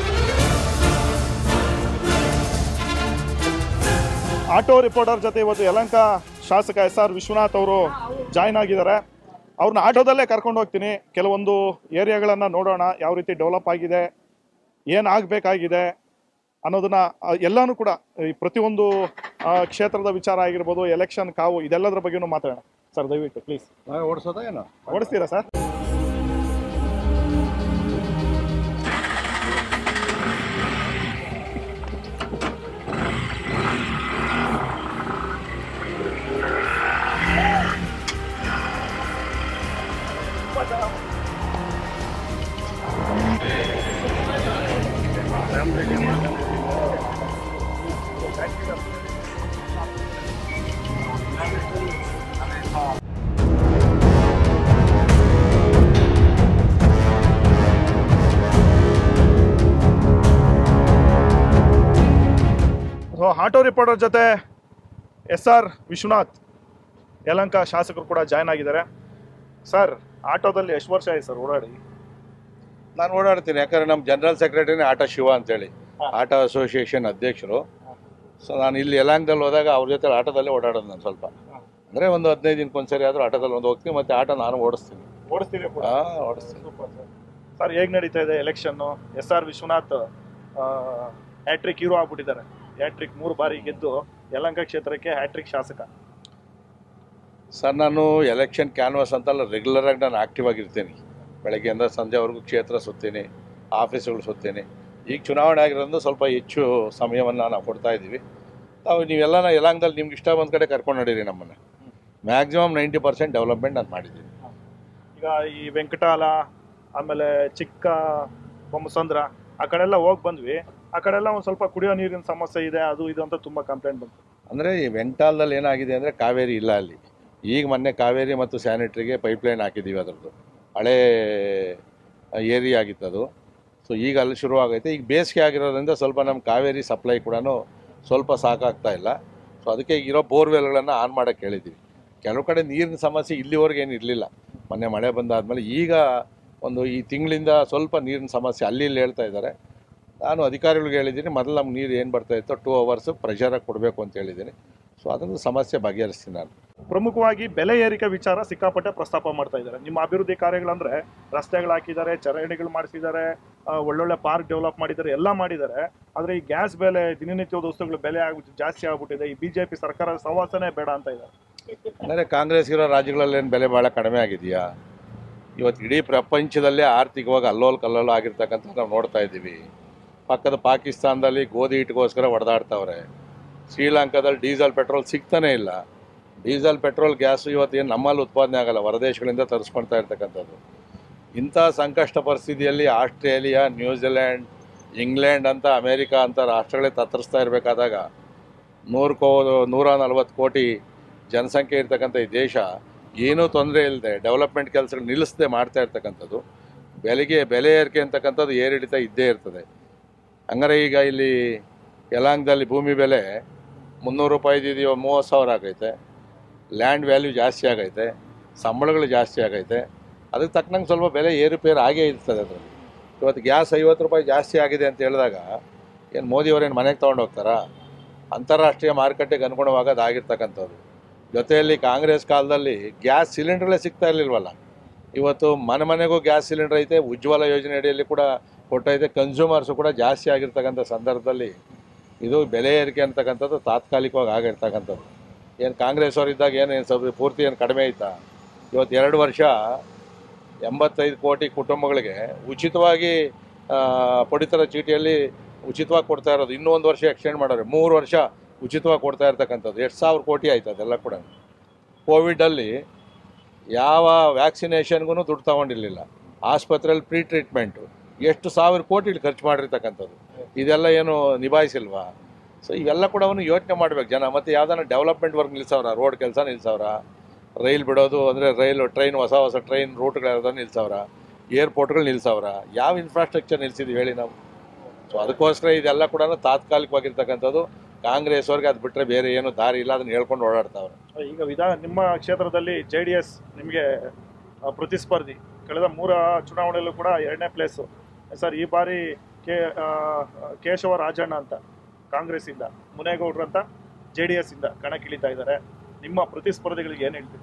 ಆಟೋ ರಿಪೋರ್ಟರ್ ಜೊತೆ ಇವತ್ತು ಯಲಂಕ ಶಾಸಕ ಎಸ್ ಆರ್ ವಿಶ್ವನಾಥ್ ಅವರು ಜಾಯ್ನ್ ಆಗಿದ್ದಾರೆ ಅವ್ರನ್ನ ಆಟೋದಲ್ಲೇ ಕರ್ಕೊಂಡು ಹೋಗ್ತೀನಿ ಕೆಲವೊಂದು ಏರಿಯಾಗಳನ್ನು ನೋಡೋಣ ಯಾವ ರೀತಿ ಡೆವಲಪ್ ಆಗಿದೆ ಏನಾಗಬೇಕಾಗಿದೆ ಅನ್ನೋದನ್ನ ಆ, ಎಲ್ಲಾನು ಕೂಡ ಈ ಪ್ರತಿಯೊಂದು ಆ, ಕ್ಷೇತ್ರದ ವಿಚಾರ ಆಗಿರ್ಬೋದು ಎಲೆಕ್ಷನ್ ಕಾವು ಇದೆಲ್ಲದರ ಬಗ್ಗೆನೂ ಮಾತಾಡೋಣ ಸರ್ ದಯವಿಟ್ಟು ಪ್ಲೀಸ್ ಓಡಿಸೋದಾ ಏನೋ ಓಡಿಸ್ತೀರಾ ಸರ್ ಸೊ ಆಟೋ ರಿಪೋರ್ಟರ್ ಜೊತೆ ಎಸ್ ಆರ್ ವಿಶ್ವನಾಥ್ ಯಲಂಕ ಶಾಸಕರು ಕೂಡ ಜಾಯ್ನ್ ಆಗಿದ್ದಾರೆ ಸರ್ ಆಟೋದಲ್ಲಿ ಎಷ್ಟು ವರ್ಷ ಆಯ್ತು ಸರ್ ಓಡಾಡಿ ನಾನು ಓಡಾಡ್ತೀನಿ ಯಾಕಂದ್ರೆ ನಮ್ಮ ಜನರಲ್ ಸೆಕ್ರೆಟರಿನೇ ಆಟ ಶಿವ ಅಂತೇಳಿ ಆಟೋ ಅಸೋಸಿಯೇಷನ್ ಅಧ್ಯಕ್ಷರು ಸೊ ನಾನು ಇಲ್ಲಿ ಯಲಾಂಗದಲ್ಲಿ ಹೋದಾಗ ಅವ್ರ ಜೊತೆ ಆಟೋದಲ್ಲೇ ಓಡಾಡೋದು ನಾನು ಸ್ವಲ್ಪ ಅಂದರೆ ಒಂದು ಹದಿನೈದು ದಿನಕ್ಕೊಂದ್ಸರಿ ಆದರೂ ಆಟೋದಲ್ಲಿ ಒಂದು ಹೋಗ್ತೀನಿ ಮತ್ತು ಆಟೋ ನಾನು ಓಡಿಸ್ತೀನಿ ಓಡಿಸ್ತೀರಿ ಕೂಡ ಹಾಂ ಓಡಿಸ್ತೀನಿ ಸೂಪರ್ ಸರ್ ಸರ್ ಹೇಗೆ ನಡೀತಾ ಇದೆ election S R Vishwanath hattrick hero ಆಗ್ಬಿಟ್ಟಿದ್ದಾರೆ ಹ್ಯಾಟ್ರಿಕ್ ಮೂರು ಬಾರಿ ಗೆದ್ದು ಯಲಂಕ ಕ್ಷೇತ್ರಕ್ಕೆ ಹ್ಯಾಟ್ರಿಕ್ ಶಾಸಕ ಸರ್ ನಾನು ಎಲೆಕ್ಷನ್ ಕ್ಯಾನ್ವಾಸ್ ಅಂತಲ್ಲ ರೆಗ್ಯುಲರಾಗಿ ನಾನು ಆಕ್ಟಿವ್ ಆಗಿರ್ತೀನಿ ಬೆಳಗ್ಗೆಯಿಂದ ಸಂಜೆವರೆಗೂ ಕ್ಷೇತ್ರ ಸುತ್ತೀನಿ ಆಫೀಸ್ಗಳು ಸುತ್ತೀನಿ ಈಗ ಚುನಾವಣೆ ಆಗಿರೋದ್ರಿಂದ ಸ್ವಲ್ಪ ಹೆಚ್ಚು ಸಮಯವನ್ನು ನಾವು ಕೊಡ್ತಾ ಇದ್ದೀವಿ ತಾವು ನೀವೆಲ್ಲ ಯಲಾಂಗದಲ್ಲಿ ನಿಮ್ಗೆ ಇಷ್ಟ ಬಂದ ಕಡೆ ಕರ್ಕೊಂಡು ನಡೀರಿ ನಮ್ಮನ್ನು ಮ್ಯಾಕ್ಸಿಮಮ್ ನೈಂಟಿ ಪರ್ಸೆಂಟ್ ಡೆವಲಪ್ಮೆಂಟ್ ನಾನು ಮಾಡಿದ್ದೀನಿ ಈಗ ಈ ವೆಂಕಟಾಲ ಆಮೇಲೆ ಚಿಕ್ಕ ಬೊಮ್ಮಸಂದ್ರ ಆ ಕಡೆ ಎಲ್ಲ ಹೋಗಿ ಬಂದ್ವಿ ಆ ಕಡೆ ಎಲ್ಲ ಒಂದು ಸ್ವಲ್ಪ ಕುಡಿಯೋ ನೀರಿನ ಸಮಸ್ಯೆ ಇದೆ ಅದು ಇದು ಅಂತ ತುಂಬಾ ಕಂಪ್ಲೇಂಟ್ ಬಂತು ಅಂದರೆ ಈ ವೆಂಟಾಲ್ದಲ್ಲಿ ಏನಾಗಿದೆ ಅಂದರೆ ಕಾವೇರಿ ಇಲ್ಲ ಅಲ್ಲಿ ಈಗ ಮೊನ್ನೆ ಕಾವೇರಿ ಮತ್ತು ಸ್ಯಾನಿಟ್ರಿಗೆ ಪೈಪ್ಲೈನ್ ಹಾಕಿದ್ದೀವಿ ಅದರದ್ದು ಹಳೇ ಏರಿಯಾ ಆಗಿತ್ತು ಅದು ಸೊ ಈಗ ಅಲ್ಲಿ ಶುರುವಾಗೈತೆ ಈಗ ಬೇಸಿಗೆ ಆಗಿರೋದ್ರಿಂದ ಸ್ವಲ್ಪ ನಮ್ಮ ಕಾವೇರಿ ಸಪ್ಲೈ ಕೂಡ ಸ್ವಲ್ಪ ಸಾಕಾಗ್ತಾ ಇಲ್ಲ ಸೊ ಅದಕ್ಕೆ ಈಗ ಇರೋ ಬೋರ್ವೆಲ್ಗಳನ್ನು ಆನ್ ಮಾಡೋಕ್ಕೆ ಹೇಳಿದ್ದೀವಿ ಕೆಲವು ಕಡೆ ನೀರಿನ ಸಮಸ್ಯೆ ಇಲ್ಲಿವರೆಗೆ ಏನು ಇರಲಿಲ್ಲ ಮೊನ್ನೆ ಮಳೆ ಬಂದಾದಮೇಲೆ ಈಗ ಒಂದು ಈ ತಿಂಗಳಿಂದ ಸ್ವಲ್ಪ ನೀರಿನ ಸಮಸ್ಯೆ ಅಲ್ಲಿ ಇಲ್ಲಿ ಹೇಳ್ತಾ ಇದ್ದಾರೆ ನಾನು ಅಧಿಕಾರಿಗಳಿಗೆ ಹೇಳಿದ್ದೀನಿ ಮೊದಲು ನಮ್ಗೆ ನೀರು ಏನು ಬರ್ತಾ ಇತ್ತೋ ಟೂ ಅವರ್ಸು ಪ್ರೆಷರಾಗಿ ಕೊಡಬೇಕು ಅಂತ ಹೇಳಿದ್ದೀನಿ ಸೊ ಅದನ್ನು ಸಮಸ್ಯೆ ಬಗೆಹರಿಸ್ತೀನಿ ನಾನು ಪ್ರಮುಖವಾಗಿ ಬೆಲೆ ಏರಿಕೆ ವಿಚಾರ ಸಿಕ್ಕಾಪಟ್ಟೆ ಪ್ರಸ್ತಾಪ ಮಾಡ್ತಾ ಇದ್ದಾರೆ ನಿಮ್ಮ ಅಭಿವೃದ್ಧಿ ಕಾರ್ಯಗಳಂದ್ರೆ ರಸ್ತೆಗಳು ಹಾಕಿದ್ದಾರೆ ಚರಂಡಿಗಳು ಮಾಡಿಸಿದ್ದಾರೆ ಆ, ಒಳ್ಳೊಳ್ಳೆ ಪಾರ್ಕ್ ಡೆವಲಪ್ ಮಾಡಿದ್ದಾರೆ ಎಲ್ಲ ಮಾಡಿದ್ದಾರೆ ಆದ್ರೆ ಈ ಗ್ಯಾಸ್ ಬೆಲೆ ದಿನನಿತ್ಯದ ವಸ್ತುಗಳ ಬೆಲೆ ಆಗ್ ಜಾಸ್ತಿ ಆಗ್ಬಿಟ್ಟಿದೆ ಈ ಬಿಜೆಪಿ ಸರ್ಕಾರ ಸಹವಾಸನೇ ಬೇಡ ಅಂತ ಇದ್ದಾರೆ ಅಂದರೆ ಕಾಂಗ್ರೆಸ್ ಇರೋ ರಾಜ್ಯಗಳಲ್ಲಿ ಏನು ಬೆಲೆ ಭಾಳ ಕಡಿಮೆ ಆಗಿದೆಯಾ ಇವತ್ತು ಇಡೀ ಪ್ರಪಂಚದಲ್ಲೇ ಆರ್ಥಿಕವಾಗಿ ಅಲ್ಲೋಲ್ ಕಲ್ಲೋಲ ಆಗಿರ್ತಕ್ಕಂಥ ನಾವು ನೋಡ್ತಾ ಇದ್ದೀವಿ ಪಕ್ಕದ ಪಾಕಿಸ್ತಾನದಲ್ಲಿ ಗೋಧಿ ಹಿಟ್ಟಿಗೋಸ್ಕರ ಹೊಡೆದಾಡ್ತಾವ್ರೆ ಶ್ರೀಲಂಕಾದಲ್ಲಿ ಡೀಸೆಲ್ ಪೆಟ್ರೋಲ್ ಸಿಗ್ತಾನೇ ಇಲ್ಲ ಡೀಸೆಲ್ ಪೆಟ್ರೋಲ್ ಗ್ಯಾಸು ಇವತ್ತು ಏನು ನಮ್ಮಲ್ಲಿ ಉತ್ಪಾದನೆ ಆಗಲ್ಲ ಹೊರದೇಶಗಳಿಂದ ತರಿಸ್ಕೊಳ್ತಾ ಇರ್ತಕ್ಕಂಥದ್ದು ಇಂಥ ಸಂಕಷ್ಟ ಪರಿಸ್ಥಿತಿಯಲ್ಲಿ ಆಸ್ಟ್ರೇಲಿಯಾ ನ್ಯೂಜಿಲೆಂಡ್ ಇಂಗ್ಲೆಂಡ್ ಅಂತ ಅಮೇರಿಕಾ ಅಂತ ರಾಷ್ಟ್ರಗಳೇ ತತ್ತರಿಸ್ತಾ ಇರಬೇಕಾದಾಗ ನೂರು ಕೋ ನೂರ ನಲ್ವತ್ತು ಕೋಟಿ ಜನಸಂಖ್ಯೆ ಇರ್ತಕ್ಕಂಥ ಈ ದೇಶ ಏನೂ ತೊಂದರೆ ಇಲ್ಲದೆ ಡೆವಲಪ್ಮೆಂಟ್ ಕೆಲಸಗಳು ನಿಲ್ಲಿಸದೆ ಮಾಡ್ತಾ ಇರ್ತಕ್ಕಂಥದ್ದು ಬೆಲೆಗೆ ಬೆಲೆ ಏರಿಕೆ ಅಂತಕ್ಕಂಥದ್ದು ಏರಿಳಿತ ಇದ್ದೇ ಇರ್ತದೆ ಹಂಗಾರೆ ಈಗ ಇಲ್ಲಿ ಯಲಾಂಗದಲ್ಲಿ ಭೂಮಿ ಬೆಲೆ ಮುನ್ನೂರು ರೂಪಾಯಿ ಇದೆಯೋ ಮೂವತ್ತು ಸಾವಿರ ಆಗೈತೆ ಲ್ಯಾಂಡ್ ವ್ಯಾಲ್ಯೂ ಜಾಸ್ತಿ ಆಗೈತೆ ಸಂಬಳಗಳು ಜಾಸ್ತಿ ಆಗೈತೆ ಅದಕ್ಕೆ ತಕ್ಕನಂಗೆ ಸ್ವಲ್ಪ ಬೆಲೆ ಏರುಪೇರು ಆಗೇ ಇರ್ತದೆ ಅದರಲ್ಲಿ ಇವತ್ತು ಗ್ಯಾಸ್ ಐವತ್ತು ರೂಪಾಯಿ ಜಾಸ್ತಿ ಆಗಿದೆ ಅಂತ ಹೇಳಿದಾಗ ಏನು ಮೋದಿಯವರೇನು ಮನೆಗೆ ತೊಗೊಂಡು ಹೋಗ್ತಾರಾ ಅಂತಾರಾಷ್ಟ್ರೀಯ ಮಾರುಕಟ್ಟೆಗೆ ಅನುಗುಣವಾಗಿ ಅದಾಗಿರ್ತಕ್ಕಂಥದ್ದು ಜೊತೆಯಲ್ಲಿ ಕಾಂಗ್ರೆಸ್ ಕಾಲದಲ್ಲಿ ಗ್ಯಾಸ್ ಸಿಲಿಂಡರ್ಲೇ ಸಿಗ್ತಾ ಇರಲಿಲ್ವಲ್ಲ ಇವತ್ತು ಮನೆ ಮನೆಗೂ ಗ್ಯಾಸ್ ಸಿಲಿಂಡರ್ ಐತೆ ಉಜ್ವಲ ಯೋಜನೆ ಅಡಿಯಲ್ಲಿ ಕೂಡ ಕೊಟ್ಟೈತೆ ಕನ್ಸ್ಯೂಮರ್ಸು ಕೂಡ ಜಾಸ್ತಿ ಆಗಿರ್ತಕ್ಕಂಥ ಸಂದರ್ಭದಲ್ಲಿ ಇದು ಬೆಲೆ ಏರಿಕೆ ಅಂತಕ್ಕಂಥದ್ದು ತಾತ್ಕಾಲಿಕವಾಗಿ ಆಗಿರ್ತಕ್ಕಂಥದ್ದು ಏನು ಕಾಂಗ್ರೆಸ್ ಅವ್ರು ಇದ್ದಾಗ ಏನು ಏನು ಸ್ವಲ್ಪ ಪೂರ್ತಿ ಏನು ಕಡಿಮೆ ಐತಾ ಇವತ್ತು ಎರಡು ವರ್ಷ ಎಂಬತ್ತೈದು ಕೋಟಿ ಕುಟುಂಬಗಳಿಗೆ ಉಚಿತವಾಗಿ ಆ, ಪಡಿತರ ಚೀಟಿಯಲ್ಲಿ ಉಚಿತವಾಗಿ ಕೊಡ್ತಾ ಇರೋದು ಇನ್ನೂ ಒಂದು ವರ್ಷ ಎಕ್ಸ್ಟೆಂಡ್ ಮಾಡೋರು ಮೂರು ವರ್ಷ ಉಚಿತವಾಗಿ ಕೊಡ್ತಾ ಇರ್ತಕ್ಕಂಥದ್ದು ಎಷ್ಟು ಸಾವಿರ ಕೋಟಿ ಆಯ್ತು ಅದೆಲ್ಲ ಕೂಡ ಕೋವಿಡಲ್ಲಿ ಯಾವ ವ್ಯಾಕ್ಸಿನೇಷನ್ಗೂ ದುಡ್ಡು ತಗೊಂಡಿರಲಿಲ್ಲ ಆಸ್ಪತ್ರೆಯಲ್ಲಿ ಪ್ರೀ ಟ್ರೀಟ್ಮೆಂಟು ಎಷ್ಟು ಸಾವಿರ ಕೋಟಿ ಖರ್ಚು ಮಾಡಿರ್ತಕ್ಕಂಥದ್ದು ಇದೆಲ್ಲ ಏನು ನಿಭಾಯಿಸಿಲ್ವಾ ಸೊ ಇವೆಲ್ಲ ಕೂಡ ಅವನು ಯೋಚನೆ ಮಾಡ್ಬೇಕು ಜನ ಮತ್ತು ಯಾವ್ದಾನ ಡೆವಲಪ್ಮೆಂಟ್ ವರ್ಕ್ ನಿಲ್ಸವ್ರ ರೋಡ್ ಕೆಲಸ ನಿಲ್ಸವ್ರ ರೈಲ್ ಬಿಡೋದು ಅಂದರೆ ರೈಲು ಟ್ರೈನ್ ಹೊಸ ಹೊಸ ಟ್ರೈನ್ ರೂಟ್ಗಳು ಯಾವ್ದಾರು ನಿಲ್ಸವ್ರ ಏರ್ಪೋರ್ಟ್ಗಳು ನಿಲ್ಸವ್ರ ಯಾವ ಇನ್ಫ್ರಾಸ್ಟ್ರಕ್ಚರ್ ನಿಲ್ಸಿದ್ವಿ ಹೇಳಿ ನಾವು ಸೊ ಅದಕ್ಕೋಸ್ಕರ ಇದೆಲ್ಲ ಕೂಡ ತಾತ್ಕಾಲಿಕವಾಗಿರ್ತಕ್ಕಂಥದ್ದು ಕಾಂಗ್ರೆಸ್ ಅವ್ರಿಗೆ ಅದು ಬಿಟ್ಟರೆ ಬೇರೆ ಏನು ದಾರಿ ಇಲ್ಲ ಅದನ್ನ ಹೇಳ್ಕೊಂಡು ಓಡಾಡ್ತಾವ್ರೆ ಈಗ ವಿಧಾನ ನಿಮ್ಮ ಕ್ಷೇತ್ರದಲ್ಲಿ ಜೆ ಡಿ ಎಸ್ ನಿಮಗೆ ಆ, ಪ್ರತಿಸ್ಪರ್ಧಿ ಕಳೆದ ಮೂರ ಚುನಾವಣೆಯಲ್ಲೂ ಕೂಡ ಎರಡನೇ ಪ್ಲೇಸು ಸರ್ ಈ ಬಾರಿ ಕೆ ಆ, ಕೇಶವ ರಾಜಣ್ಣ ಅಂತ ಕಾಂಗ್ರೆಸ್ ಇಂದ ಮುನೇಗೌಡ್ರು ಅಂತ ಜೆ ಡಿ ಎಸ್ ಇಂದ ಕಣಕ್ಕಿಳಿತಾ ಇದ್ದಾರೆ ನಿಮ್ಮ ಪ್ರತಿಸ್ಪರ್ಧಿಗಳಿಗೆ ಏನು ಹೇಳ್ತೀರಿ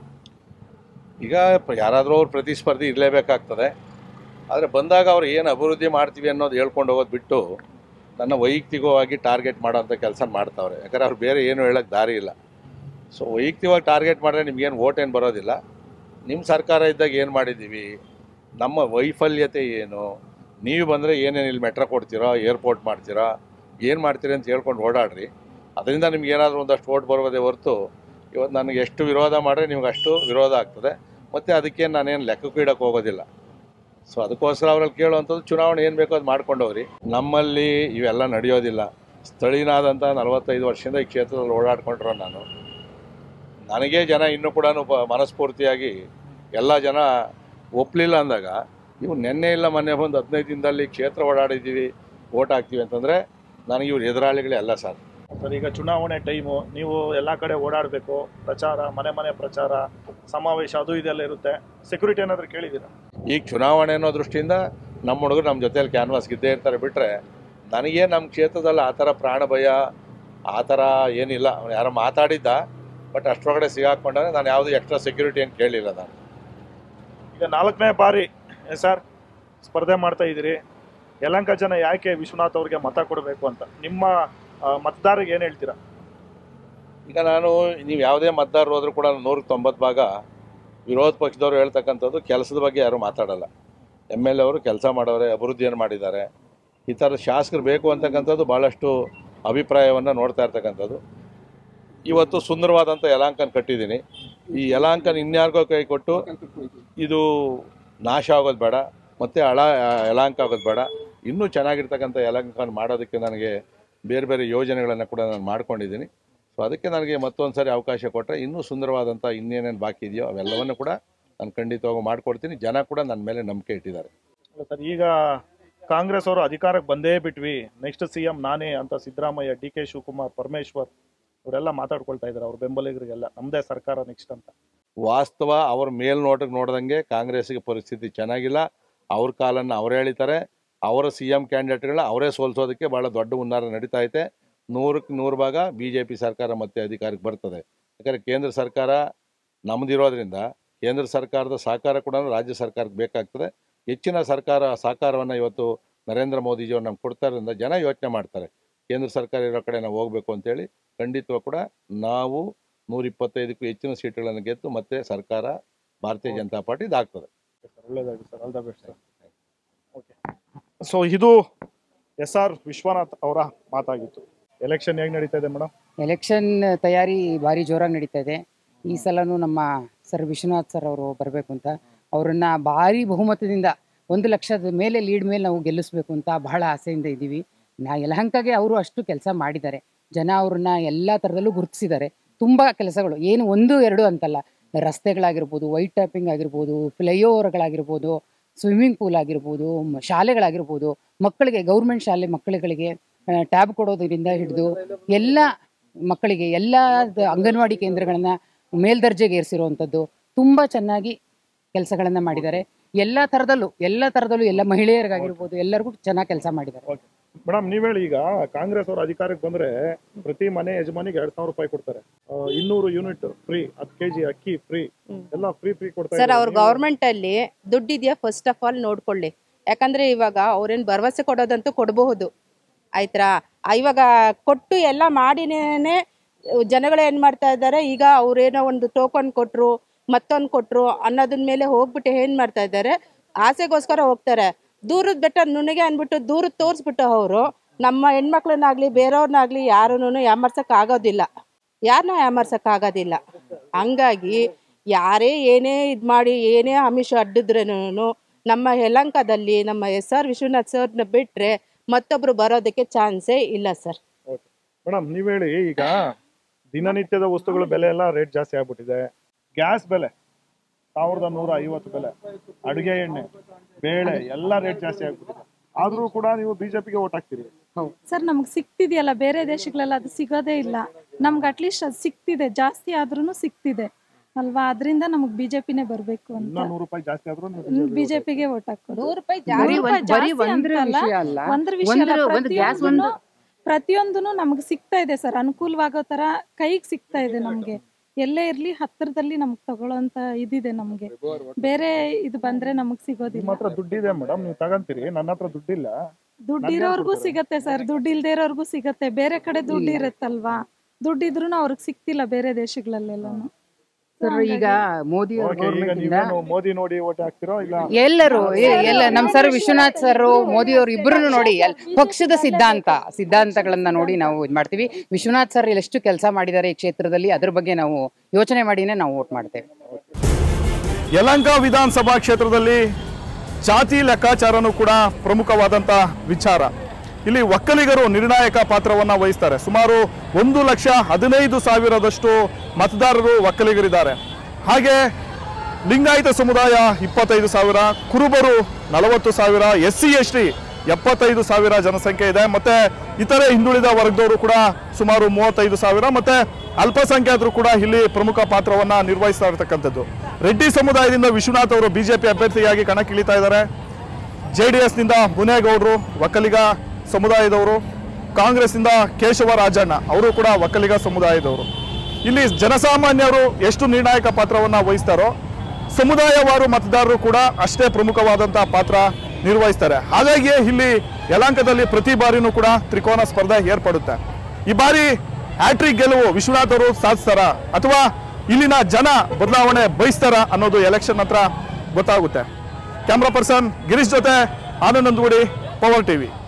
ಈಗ ಪ- ಯಾರಾದರೂ ಅವ್ರು ಪ್ರತಿಸ್ಪರ್ಧಿ ಇರಲೇಬೇಕಾಗ್ತದೆ ಆದರೆ ಬಂದಾಗ ಅವ್ರು ಏನು ಅಭಿವೃದ್ಧಿ ಮಾಡ್ತೀವಿ ಅನ್ನೋದು ಹೇಳ್ಕೊಂಡು ಹೋಗೋದು ಬಿಟ್ಟು ನನ್ನ ವೈಯಕ್ತಿಕವಾಗಿ ಟಾರ್ಗೆಟ್ ಮಾಡೋಂಥ ಕೆಲಸ ಮಾಡ್ತಾವ್ರೆ ಯಾಕಂದ್ರೆ ಅವ್ರು ಬೇರೆ ಏನು ಹೇಳೋಕ್ಕೆ ದಾರಿ ಇಲ್ಲ ಸೊ ವೈಯಕ್ತಿಕವಾಗಿ ಟಾರ್ಗೆಟ್ ಮಾಡಿದ್ರೆ ನಿಮ್ಗೇನು ಓಟ್ ಏನು ಬರೋದಿಲ್ಲ ನಿಮ್ಮ ಸರ್ಕಾರ ಇದ್ದಾಗ ಏನು ಮಾಡಿದ್ದೀವಿ ನಮ್ಮ ವೈಫಲ್ಯತೆ ಏನು ನೀವು ಬಂದರೆ ಏನೇನು ಇಲ್ಲಿ ಮೆಟ್ರೋ ಕೊಡ್ತೀರಾ ಏರ್ಪೋರ್ಟ್ ಮಾಡ್ತೀರಾ ಏನು ಮಾಡ್ತೀರಿ ಅಂತ ಹೇಳ್ಕೊಂಡು ಓಡಾಡ್ರಿ ಅದರಿಂದ ನಿಮ್ಗೆ ಏನಾದರೂ ಒಂದಷ್ಟು ಓಟ್ ಬರೋದೇ ಹೊರತು ಇವತ್ತು ನನಗೆ ಎಷ್ಟು ವಿರೋಧ ಮಾಡಿದ್ರೆ ನಿಮ್ಗೆ ಅಷ್ಟು ವಿರೋಧ ಆಗ್ತದೆ ಮತ್ತು ಅದಕ್ಕೆ ನಾನೇನು ಲೆಕ್ಕಕ್ಕೂ ಇಡಕ್ಕೆ ಹೋಗೋದಿಲ್ಲ ಸೊ ಅದಕ್ಕೋಸ್ಕರ ಅವ್ರಲ್ಲಿ ಕೇಳುವಂಥದ್ದು ಚುನಾವಣೆ ಏನು ಬೇಕೋ ಅದು ಮಾಡ್ಕೊಂಡವ್ರಿ ನಮ್ಮಲ್ಲಿ ಇವೆಲ್ಲ ನಡೆಯೋದಿಲ್ಲ ಸ್ಥಳೀಯನಾದಂಥ ನಲವತ್ತೈದು ವರ್ಷದಿಂದ ಈ ಕ್ಷೇತ್ರದಲ್ಲಿ ಓಡಾಡ್ಕೊಂಡಿರೋ ನಾನು ನನಗೆ ಜನ ಇನ್ನೂ ಕೂಡ ಮನಸ್ಫೂರ್ತಿಯಾಗಿ ಎಲ್ಲ ಜನ ಒಪ್ಪಲಿಲ್ಲ ಅಂದಾಗ ಇವು ನಿನ್ನೆ ಇಲ್ಲ ಮೊನ್ನೆ ಬಂದು ಹದಿನೈದು ದಿನದಲ್ಲಿ ಕ್ಷೇತ್ರ ಓಡಾಡಿದ್ದೀವಿ ಓಟ್ ಹಾಕ್ತೀವಿ ಅಂತಂದರೆ ನನಗೆ ಇವ್ರು ಎದುರಾಳಿಗಳೇ ಅಲ್ಲ ಸರ್ ಸರ್ ಈಗ ಚುನಾವಣೆ ಟೈಮು ನೀವು ಎಲ್ಲ ಕಡೆ ಓಡಾಡಬೇಕು ಪ್ರಚಾರ ಮನೆ ಮನೆ ಪ್ರಚಾರ ಸಮಾವೇಶ ಅದು ಇದೆಲ್ಲ ಇರುತ್ತೆ ಸೆಕ್ಯೂರಿಟಿ ಏನಾದರೂ ಕೇಳಿದ್ದೀರಾ ಈಗ ಚುನಾವಣೆ ಅನ್ನೋ ದೃಷ್ಟಿಯಿಂದ ನಮ್ಮ ಹುಡುಗರು ನಮ್ಮ ಜೊತೆಯಲ್ಲಿ ಕ್ಯಾನ್ವಾಸ್ ಇದ್ದೇ ಇರ್ತಾರೆ ಬಿಟ್ಟರೆ ನನಗೆ ನಮ್ಮ ಕ್ಷೇತ್ರದಲ್ಲಿ ಆ ಥರ ಪ್ರಾಣ ಭಯ ಆ ಥರ ಏನಿಲ್ಲ ಅವ್ನು ಯಾರೋ ಮಾತಾಡಿದ್ದ ಬಟ್ ಅಷ್ಟರೊಳಗಡೆ ಸಿಗಾಕೊಂಡ್ರೆ ನಾನು ಯಾವುದು ಎಕ್ಸ್ಟ್ರಾ ಸೆಕ್ಯೂರಿಟಿ ಅಂತ ಕೇಳಿಲ್ಲ ನಾನು ಈಗ ನಾಲ್ಕನೇ ಬಾರಿ ಸರ್ ಸ್ಪರ್ಧೆ ಮಾಡ್ತಾ ಇದ್ದೀರಿ ಯಲಂಕ ಜನ ಯಾಕೆ ವಿಶ್ವನಾಥ್ ಅವ್ರಿಗೆ ಮತ ಕೊಡಬೇಕು ಅಂತ ನಿಮ್ಮ ಆ, ಮತದಾರರಿಗೆ ಏನು ಹೇಳ್ತೀರಾ ಈಗ ನಾನು ನೀವು ಯಾವುದೇ ಮತದಾರರು ಹೋದ್ರೂ ಕೂಡ ನೂರಕ್ಕೆ ತೊಂಬತ್ತು ಭಾಗ ವಿರೋಧ ಪಕ್ಷದವರು ಹೇಳ್ತಕ್ಕಂಥದ್ದು ಕೆಲಸದ ಬಗ್ಗೆ ಯಾರು ಮಾತಾಡಲ್ಲ ಎಮ್ ಎಲ್ ಎ ಅವರು ಕೆಲಸ ಮಾಡೋರೆ ಅಭಿವೃದ್ಧಿಯನ್ನು ಮಾಡಿದ್ದಾರೆ ಈ ಥರದ ಶಾಸಕರು ಬೇಕು ಅಂತಕ್ಕಂಥದ್ದು ಭಾಳಷ್ಟು ಅಭಿಪ್ರಾಯವನ್ನು ನೋಡ್ತಾ ಇರ್ತಕ್ಕಂಥದ್ದು ಇವತ್ತು ಸುಂದರವಾದಂಥ ಯಲಾಂಕನ ಕಟ್ಟಿದ್ದೀನಿ ಈ ಯಲಾಂಕನ ಇನ್ಯಾರಿಗೋ ಕೈ ಕೊಟ್ಟು ಇದು ನಾಶ ಆಗೋದು ಬೇಡ ಮತ್ತು ಹಳ ಯಲಾಂಕ ಆಗೋದು ಬೇಡ ಇನ್ನೂ ಚೆನ್ನಾಗಿರ್ತಕ್ಕಂಥ ಯಲಾಂಕನ ಮಾಡೋದಕ್ಕೆ ನನಗೆ ಬೇರೆ ಬೇರೆ ಯೋಜನೆಗಳನ್ನು ಕೂಡ ನಾನು ಮಾಡ್ಕೊಂಡಿದ್ದೀನಿ ಸೊ ಅದಕ್ಕೆ ನನಗೆ ಮತ್ತೊಂದು ಸಾರಿ ಅವಕಾಶ ಕೊಟ್ಟರೆ ಇನ್ನೂ ಸುಂದರವಾದಂಥ ಇನ್ನೇನೇನು ಬಾಕಿ ಇದೆಯೋ ಅವೆಲ್ಲವನ್ನು ಕೂಡ ನಾನು ಖಂಡಿತವಾಗೂ ಮಾಡಿಕೊಡ್ತೀನಿ ಜನ ಕೂಡ ನನ್ನ ಮೇಲೆ ನಂಬಿಕೆ ಇಟ್ಟಿದ್ದಾರೆ ಅಲ್ಲ ಸರ್ ಈಗ ಕಾಂಗ್ರೆಸ್ ಅವರು ಅಧಿಕಾರಕ್ಕೆ ಬಂದೇ ಬಿಟ್ವಿ ನೆಕ್ಸ್ಟ್ ಸಿ ಎಂ ನಾನೇ ಅಂತ ಸಿದ್ದರಾಮಯ್ಯ ಡಿ ಕೆ ಶಿವಕುಮಾರ್ ಪರಮೇಶ್ವರ್ ಇವರೆಲ್ಲ ಮಾತಾಡ್ಕೊಳ್ತಾ ಇದ್ದಾರೆ ಅವ್ರ ಬೆಂಬಲಿಗರಿಗೆಲ್ಲ ನಮ್ದೇ ಸರ್ಕಾರ ನೆಕ್ಸ್ಟ್ ಅಂತ ವಾಸ್ತವ ಅವ್ರ ಮೇಲ್ನೋಟಕ್ಕೆ ನೋಡ್ದಂಗೆ ಕಾಂಗ್ರೆಸ್ಗೆ ಪರಿಸ್ಥಿತಿ ಚೆನ್ನಾಗಿಲ್ಲ ಅವ್ರ ಕಾಲನ್ನು ಅವರೇ ಎಳಿತಾರೆ ಅವರ ಸಿ ಎಂ ಕ್ಯಾಂಡಿಡೇಟ್ಗಳನ್ನ ಅವರೇ ಸೋಲಿಸೋದಕ್ಕೆ ಭಾಳ ದೊಡ್ಡ ಹುನ್ನಾರ ನಡೀತಾ ಐತೆ ನೂರಕ್ಕೆ ನೂರು ಭಾಗ ಬಿ ಜೆ ಪಿ ಸರ್ಕಾರ ಮತ್ತೆ ಅಧಿಕಾರಕ್ಕೆ ಬರ್ತದೆ ಯಾಕಂದರೆ ಕೇಂದ್ರ ಸರ್ಕಾರ ನಮ್ಮದಿರೋದ್ರಿಂದ ಕೇಂದ್ರ ಸರ್ಕಾರದ ಸಹಕಾರ ಕೂಡ ರಾಜ್ಯ ಸರ್ಕಾರಕ್ಕೆ ಬೇಕಾಗ್ತದೆ ಹೆಚ್ಚಿನ ಸರ್ಕಾರ ಸಹಕಾರವನ್ನು ಇವತ್ತು ನರೇಂದ್ರ ಮೋದಿಜಿಯವ್ರು ನಮ್ಗೆ ಕೊಡ್ತಾರಿಂದ ಜನ ಯೋಚನೆ ಮಾಡ್ತಾರೆ ಕೇಂದ್ರ ಸರ್ಕಾರ ಇರೋ ಕಡೆ ನಾವು ಹೋಗ್ಬೇಕು ಅಂತೇಳಿ ಖಂಡಿತವಾಗ ಕೂಡ ನಾವು ನೂರ ಇಪ್ಪತ್ತೈದಕ್ಕೂ ಹೆಚ್ಚಿನ ಸೀಟ್ಗಳನ್ನು ಗೆದ್ದು ಮತ್ತೆ ಸರ್ಕಾರ ಭಾರತೀಯ ಜನತಾ ಪಾರ್ಟಿ ಇದಾಗ್ತದೆ ಒಳ್ಳೇದಾಗಿ sir all the best sir okay so ಇದು ಎಸ್ ಆರ್ ವಿಶ್ವನಾಥ್ ಅವರ ಮಾತಾಗಿತ್ತು ಎಲೆಕ್ಷನ್ ಹೇಗೆ ನಡೀತಾ ಇದೆ ಮೇಡಮ್ ಎಲೆಕ್ಷನ್ ತಯಾರಿ ಭಾರಿ ಜೋರಾಗಿ ನಡೀತಾ ಇದೆ ಈ ಸಲನೂ ನಮ್ಮ ಸರ್ ವಿಶ್ವನಾಥ್ ಸರ್ ಅವರು ಬರಬೇಕು ಅಂತ ಅವರನ್ನ ಭಾರಿ ಬಹುಮತದಿಂದ ಒಂದು ಲಕ್ಷದ ಮೇಲೆ ಲೀಡ್ ಮೇಲೆ ನಾವು ಗೆಲ್ಲಿಸ್ಬೇಕು ಅಂತ ಬಹಳ ಆಸೆಯಿಂದ ಇದ್ದೀವಿ ನಾ ಯಲಹಂಕಗೆ ಅವರು ಅಷ್ಟು ಕೆಲಸ ಮಾಡಿದ್ದಾರೆ ಜನ ಅವ್ರನ್ನ ಎಲ್ಲ ಥರದಲ್ಲೂ ಗುರುತಿಸಿದ್ದಾರೆ ತುಂಬ ಕೆಲಸಗಳು ಏನು ಒಂದು ಎರಡು ಅಂತಲ್ಲ ರಸ್ತೆಗಳಾಗಿರ್ಬೋದು ವೈಟ್ ಟ್ಯಾಪಿಂಗ್ ಆಗಿರ್ಬೋದು ಫ್ಲೈಓವರ್ಗಳಾಗಿರ್ಬೋದು ಸ್ವಿಮ್ಮಿಂಗ್ ಪೂಲ್ ಆಗಿರ್ಬೋದು ಮ- ಶಾಲೆಗಳಾಗಿರ್ಬೋದು ಮಕ್ಕಳಿಗೆ ಗೌರ್ಮೆಂಟ್ ಶಾಲೆ ಮಕ್ಕಳುಗಳಿಗೆ ಟ್ಯಾಬ್ ಕೊಡೋದ್ರಿಂದ ಹಿಡಿದು ಎಲ್ಲ ಮಕ್ಕಳಿಗೆ ಎಲ್ಲ ದ- ಅಂಗನವಾಡಿ ಕೇಂದ್ರಗಳನ್ನ ಮೇಲ್ದರ್ಜೆಗೆ ಏರಿಸಿರುವಂಥದ್ದು ತುಂಬ ಚೆನ್ನಾಗಿ ಕೆಲಸಗಳನ್ನು ಮಾಡಿದ್ದಾರೆ ಎಲ್ಲ ಥರದಲ್ಲೂ ಎಲ್ಲ ಥರದಲ್ಲೂ ಎಲ್ಲ ಮಹಿಳೆಯರಿಗಾಗಿರ್ಬೋದು ಎಲ್ಲರಿಗೂ ಚೆನ್ನಾಗಿ ಕೆಲಸ ಮಾಡಿದ್ದಾರೆ ಮೇಡಮ್ ನೀವ್ ಹೇಳಿ ಈಗ ಕಾಂಗ್ರೆಸ್ ಅವರು ಅಧಿಕಾರಕ್ಕೆ ಬಂದ್ರೆ ಪ್ರತಿ ಮನೆ ಯಜಮಾನಿಗೆ ಎರಡ್ ಸಾವಿರ ರೂಪಾಯಿ ಕೊಡ್ತಾರೆ ಆ, ಇನ್ನೂರು ಯೂನಿಟ್ ಫ್ರೀ ಹತ್ತು ಕೆಜಿ ಅಕ್ಕಿ ಫ್ರೀ ಎಲ್ಲ ಫ್ರೀ ಫ್ರೀ ಕೊಡ್ತಾ ಸರ್ ಇದ್ದಾರೆ. ಅವ್ರ ನೀವು- ಗೌರ್ಮೆಂಟ್ ಅಲ್ಲಿ ದುಡ್ಡಿದೆಯಾ ಫಸ್ಟ್ ಆಫ್ ಆಲ್ ನೋಡ್ಕೊಳ್ಳಿ ಯಾಕಂದ್ರೆ ಇವಾಗ ಅವ್ರೇನ್ ಭರವಸೆ ಕೊಡೋದಂತೂ ಕೊಡಬಹುದು ಆಯ್ತಾ ಇವಾಗ ಕೊಟ್ಟು ಎಲ್ಲ ಮಾಡಿನೇ ಜನಗಳು ಏನ್ ಮಾಡ್ತಾ ಇದ್ದಾರೆ ಈಗ ಅವ್ರೇನೋ ಒಂದು ಟೋಕನ್ ಕೊಟ್ರು ಮತ್ತೊಂದು ಕೊಟ್ರು ಅನ್ನೋದನ್ ಮೇಲೆ ಹೋಗ್ಬಿಟ್ಟು ಏನ್ ಮಾಡ್ತಾ ಇದ್ದಾರೆ ಆಸೆಗೋಸ್ಕರ ಹೋಗ್ತಾರೆ ದೂರದ ಬೆಟ್ಟ ನುಣ್ಣಗೆ ಅಂದ್ಬಿಟ್ಟು ದೂರದ ತೋರಿಸ್ಬಿಟ್ಟು ಅವರು ನಮ್ಮ ಹೆಣ್ಮಕ್ಳನ್ನಾಗ್ಲಿ ಬೇರೆಯವ್ರನ್ನಾಗ್ಲಿ ಯಾರನ್ನೂ ಯಾಮರ್ಸಕ್ ಆಗೋದಿಲ್ಲ ಯಾರನ್ನ ಯಾಮರ್ಸಕ್ ಆಗೋದಿಲ್ಲ ಹಂಗಾಗಿ ಯಾರೇ ಏನೇ ಇದು ಮಾಡಿ ಏನೇ ಆಮಿಷ ಅಡ್ಡಿದ್ರೇನು ನಮ್ಮ ಯಲಂಕದಲ್ಲಿ ನಮ್ಮ ಎಸ್ ಆರ್ ವಿಶ್ವನಾಥ್ ಸರ್ನ ಬಿಟ್ರೆ ಮತ್ತೊಬ್ರು ಬರೋದಕ್ಕೆ ಚಾನ್ಸೇ ಇಲ್ಲ ಸರ್ ಮೇಡಮ್ ನೀವ್ ಹೇಳಿ ಈಗ ದಿನನಿತ್ಯದ ವಸ್ತುಗಳ ಬೆಲೆ ಎಲ್ಲ ರೇಟ್ ಜಾಸ್ತಿ ಆಗ್ಬಿಟ್ಟಿದೆ ಗ್ಯಾಸ್ ಬೆಲೆ ಸಾವಿರದ ನೂರ ಐವತ್ತು ಬೆಲೆ ಅಡುಗೆ ಎಣ್ಣೆ ಬೇಳೆ ಎಲ್ಲ ರೇಟ್ ಜಾಸ್ತಿ ಆಗ್ಬಿಟ್ಟಿದೆ ಆದ್ರೂ ಕೂಡ ನೀವು ಬಿಜೆಪಿಗೆ ಓಟ್ ಹಾಕ್ತೀರಿ ಸರ್ ನಮ್ಗೆ ಸಿಗ್ತಿದೆಯಲ್ಲ ಬೇರೆ ದೇಶಗಳೆಲ್ಲ ಅದು ಸಿಗೋದೇ ಇಲ್ಲ ನಮ್ಗೆ ಅಟ್ಲೀಸ್ಟ್ ಅದು ಸಿಗ್ತಿದೆ ಜಾಸ್ತಿ ಆದ್ರೂ ಸಿಗ್ತಿದೆ ಅಲ್ವಾ ಅದರಿಂದ ನಮಗೆ ಬಿಜೆಪಿನೇ ಬರಬೇಕು ಅಂತ ಇನ್ನ ನೂರು ರೂಪಾಯಿ ಜಾಸ್ತಿ ಆದ್ರೂ ನೀವು ಬಿಜೆಪಿಗೆ ಓಟ್ ಹಾಕೋದು ನೂರು ರೂಪಾಯಿ ಬರೀ ಒಂದ್- ಬರೀ ಒಂದ್ರ ವಿಷಯ ಅಲ್ಲ. ಒಂದ್ರ ವಿಷಯ ಅಲ್ಲ ಒಂದ್ರ- ಒಂದು ಗ್ಯಾಸ್ ಒಂದು ಪ್ರತಿಯೊಂದು ನಮ್ಗೆ ಸಿಗ್ತಾ ಇದೆ ಸರ್ ಅನುಕೂಲವಾಗೋ ತರ ಕೈಗೆ ಸಿಗ್ತಾ ಇದೆ ನಮ್ಗೆ ಎಲ್ಲೇ ಇರ್ಲಿ ಹತ್ತಿರದಲ್ಲಿ ನಮ್ಗೆ ತಗೊಳ್ಳೋಂತ ಇದಿದೆ ನಮ್ಗೆ ಬೇರೆ ಇದು ಬಂದ್ರೆ ನಮಗ್ ನಿಮ್ಮ ಸಿಗೋದಿಲ್ಲ ಹತ್ರ ದುಡ್ಡಿದೆ ಮೇಡಮ್ ನೀವು ತಗಂತೀರಿ ನನ್ನ ಹತ್ರ ದುಡ್ಡಿಲ್ಲ ದುಡ್ಡಿರೋರ್ಗೂ ಸಿಗತ್ತೆ ಸರ್ ದುಡ್ಡು ಇಲ್ದೇ ಇರೋರ್ಗೂ ಸಿಗತ್ತೆ ಬೇರೆ ಕಡೆ ದುಡ್ಡು ಇರುತ್ತಲ್ವಾ ದುಡ್ಡಿದ್ರು ಅವ್ರಿಗೆ ಸಿಗ್ತಿಲ್ಲ ಬೇರೆ ದೇಶಗಳಲ್ಲೆಲ್ಲಾನು ಸರ್ ಈಗ ಮೋದಿ ಅವ್ರ Okay, ಈಗ ಗೌರ್ಮೆಂಟ್ ಇಂದ ನೀವೇನು ಮೋದಿ ನೋಡಿ ಓಟ್ ಹಾಕ್ತಿರೋ ಇಲ್ಲ ಎಲ್ಲರೂ ಎ- ಎಲ್ಲ ನಮ್ ಸರ್ ವಿಶ್ವನಾಥ್ ಸರ್ ಮೋದಿ ಅವರು ಇಬ್ರು ನೋಡಿ ಎಲ್- ಪಕ್ಷದ ಸಿದ್ಧಾಂತ ಸಿದ್ಧಾಂತಗಳನ್ನ ನೋಡಿ ನಾವು ಇದು ಮಾಡ್ತೀವಿ ವಿಶ್ವನಾಥ್ ಸರ್ ಎಷ್ಟು ಕೆಲಸ ಮಾಡಿದ್ದಾರೆ ಈ ಕ್ಷೇತ್ರದಲ್ಲಿ ಅದ್ರ ಬಗ್ಗೆ ನಾವು ಯೋಚನೆ ಮಾಡಿನೇ ನಾವು ವೋಟ್ ಮಾಡ್ತೇವೆ ಯಲಂಕ ವಿಧಾನಸಭಾ ಕ್ಷೇತ್ರದಲ್ಲಿ ಜಾತಿ ಲೆಕ್ಕಾಚಾರನೂ ಕೂಡ ಪ್ರಮುಖವಾದಂಥ ವಿಚಾರ ಇಲ್ಲಿ ಒಕ್ಕಲಿಗರು ನಿರ್ಣಾಯಕ ಪಾತ್ರವನ್ನ ವಹಿಸ್ತಾರೆ ಸುಮಾರು ಒಂದು ಲಕ್ಷ ಹದಿನೈದು ಸಾವಿರದಷ್ಟು ಮತದಾರರು ಒಕ್ಕಲಿಗರಿದ್ದಾರೆ ಹಾಗೆ ಲಿಂಗಾಯತ ಸಮುದಾಯ ಇಪ್ಪತ್ತೈದು ಸಾವಿರ ಕುರುಬರು ನಲವತ್ತು ಸಾವಿರ ಎಸ್ ಸಿ ಎಸ್ ಟಿ ಎಪ್ಪತ್ತೈದು ಸಾವಿರ ಜನಸಂಖ್ಯೆ ಇದೆ ಮತ್ತೆ ಇತರೆ ಹಿಂದುಳಿದ ವರ್ಗದವರು ಕೂಡ ಸುಮಾರು ಮೂವತ್ತೈದು ಸಾವಿರ ಮತ್ತೆ ಅಲ್ಪಸಂಖ್ಯಾತರು ಕೂಡ ಇಲ್ಲಿ ಪ್ರಮುಖ ಪಾತ್ರವನ್ನ ನಿರ್ವಹಿಸ್ತಾ ಇರತಕ್ಕಂಥದ್ದು ರೆಡ್ಡಿ ಸಮುದಾಯದಿಂದ ವಿಶ್ವನಾಥ್ ಅವರು ಬಿಜೆಪಿ ಅಭ್ಯರ್ಥಿಯಾಗಿ ಕಣಕ್ಕಿಳಿತಾ ಇದ್ದಾರೆ ಜೆ ಡಿ ಎಸ್ನಿಂದ ಮುನೇಗೌಡರು ಒಕ್ಕಲಿಗ ಸಮುದಾಯದವರು ಕಾಂಗ್ರೆಸ್ನಿಂದ ಕೇಶವ ರಾಜಣ್ಣ ಅವರು ಕೂಡ ಒಕ್ಕಲಿಗ ಸಮುದಾಯದವರು ಇಲ್ಲಿ ಜನಸಾಮಾನ್ಯರು ಎಷ್ಟು ನಿರ್ಣಾಯಕ ಪಾತ್ರವನ್ನ ವಹಿಸ್ತಾರೋ ಸಮುದಾಯವಾರು ಮತದಾರರು ಕೂಡ ಅಷ್ಟೇ ಪ್ರಮುಖವಾದಂತಹ ಪಾತ್ರ ನಿರ್ವಹಿಸ್ತಾರೆ ಹಾಗಾಗಿಯೇ ಇಲ್ಲಿ ಯಲಾಂಕದಲ್ಲಿ ಪ್ರತಿ ಬಾರಿನೂ ಕೂಡ ತ್ರಿಕೋನ ಸ್ಪರ್ಧೆ ಏರ್ಪಡುತ್ತೆ ಈ ಬಾರಿ ಹ್ಯಾಟ್ರಿಕ್ ಗೆಲುವು ವಿಶ್ವನಾಥ್ ಅವರು ಸಾಧಿಸ್ತಾರ ಅಥವಾ ಇಲ್ಲಿನ ಜನ ಬದಲಾವಣೆ ಬಯಸ್ತಾರ ಅನ್ನೋದು ಎಲೆಕ್ಷನ್ ಹತ್ರ ಗೊತ್ತಾಗುತ್ತೆ ಕ್ಯಾಮ್ರಾ ಪರ್ಸನ್ ಗಿರೀಶ್ ಜೊತೆ ಆನಂದ್ ನಂದಗುಡಿ ಪವರ್ ಟಿವಿ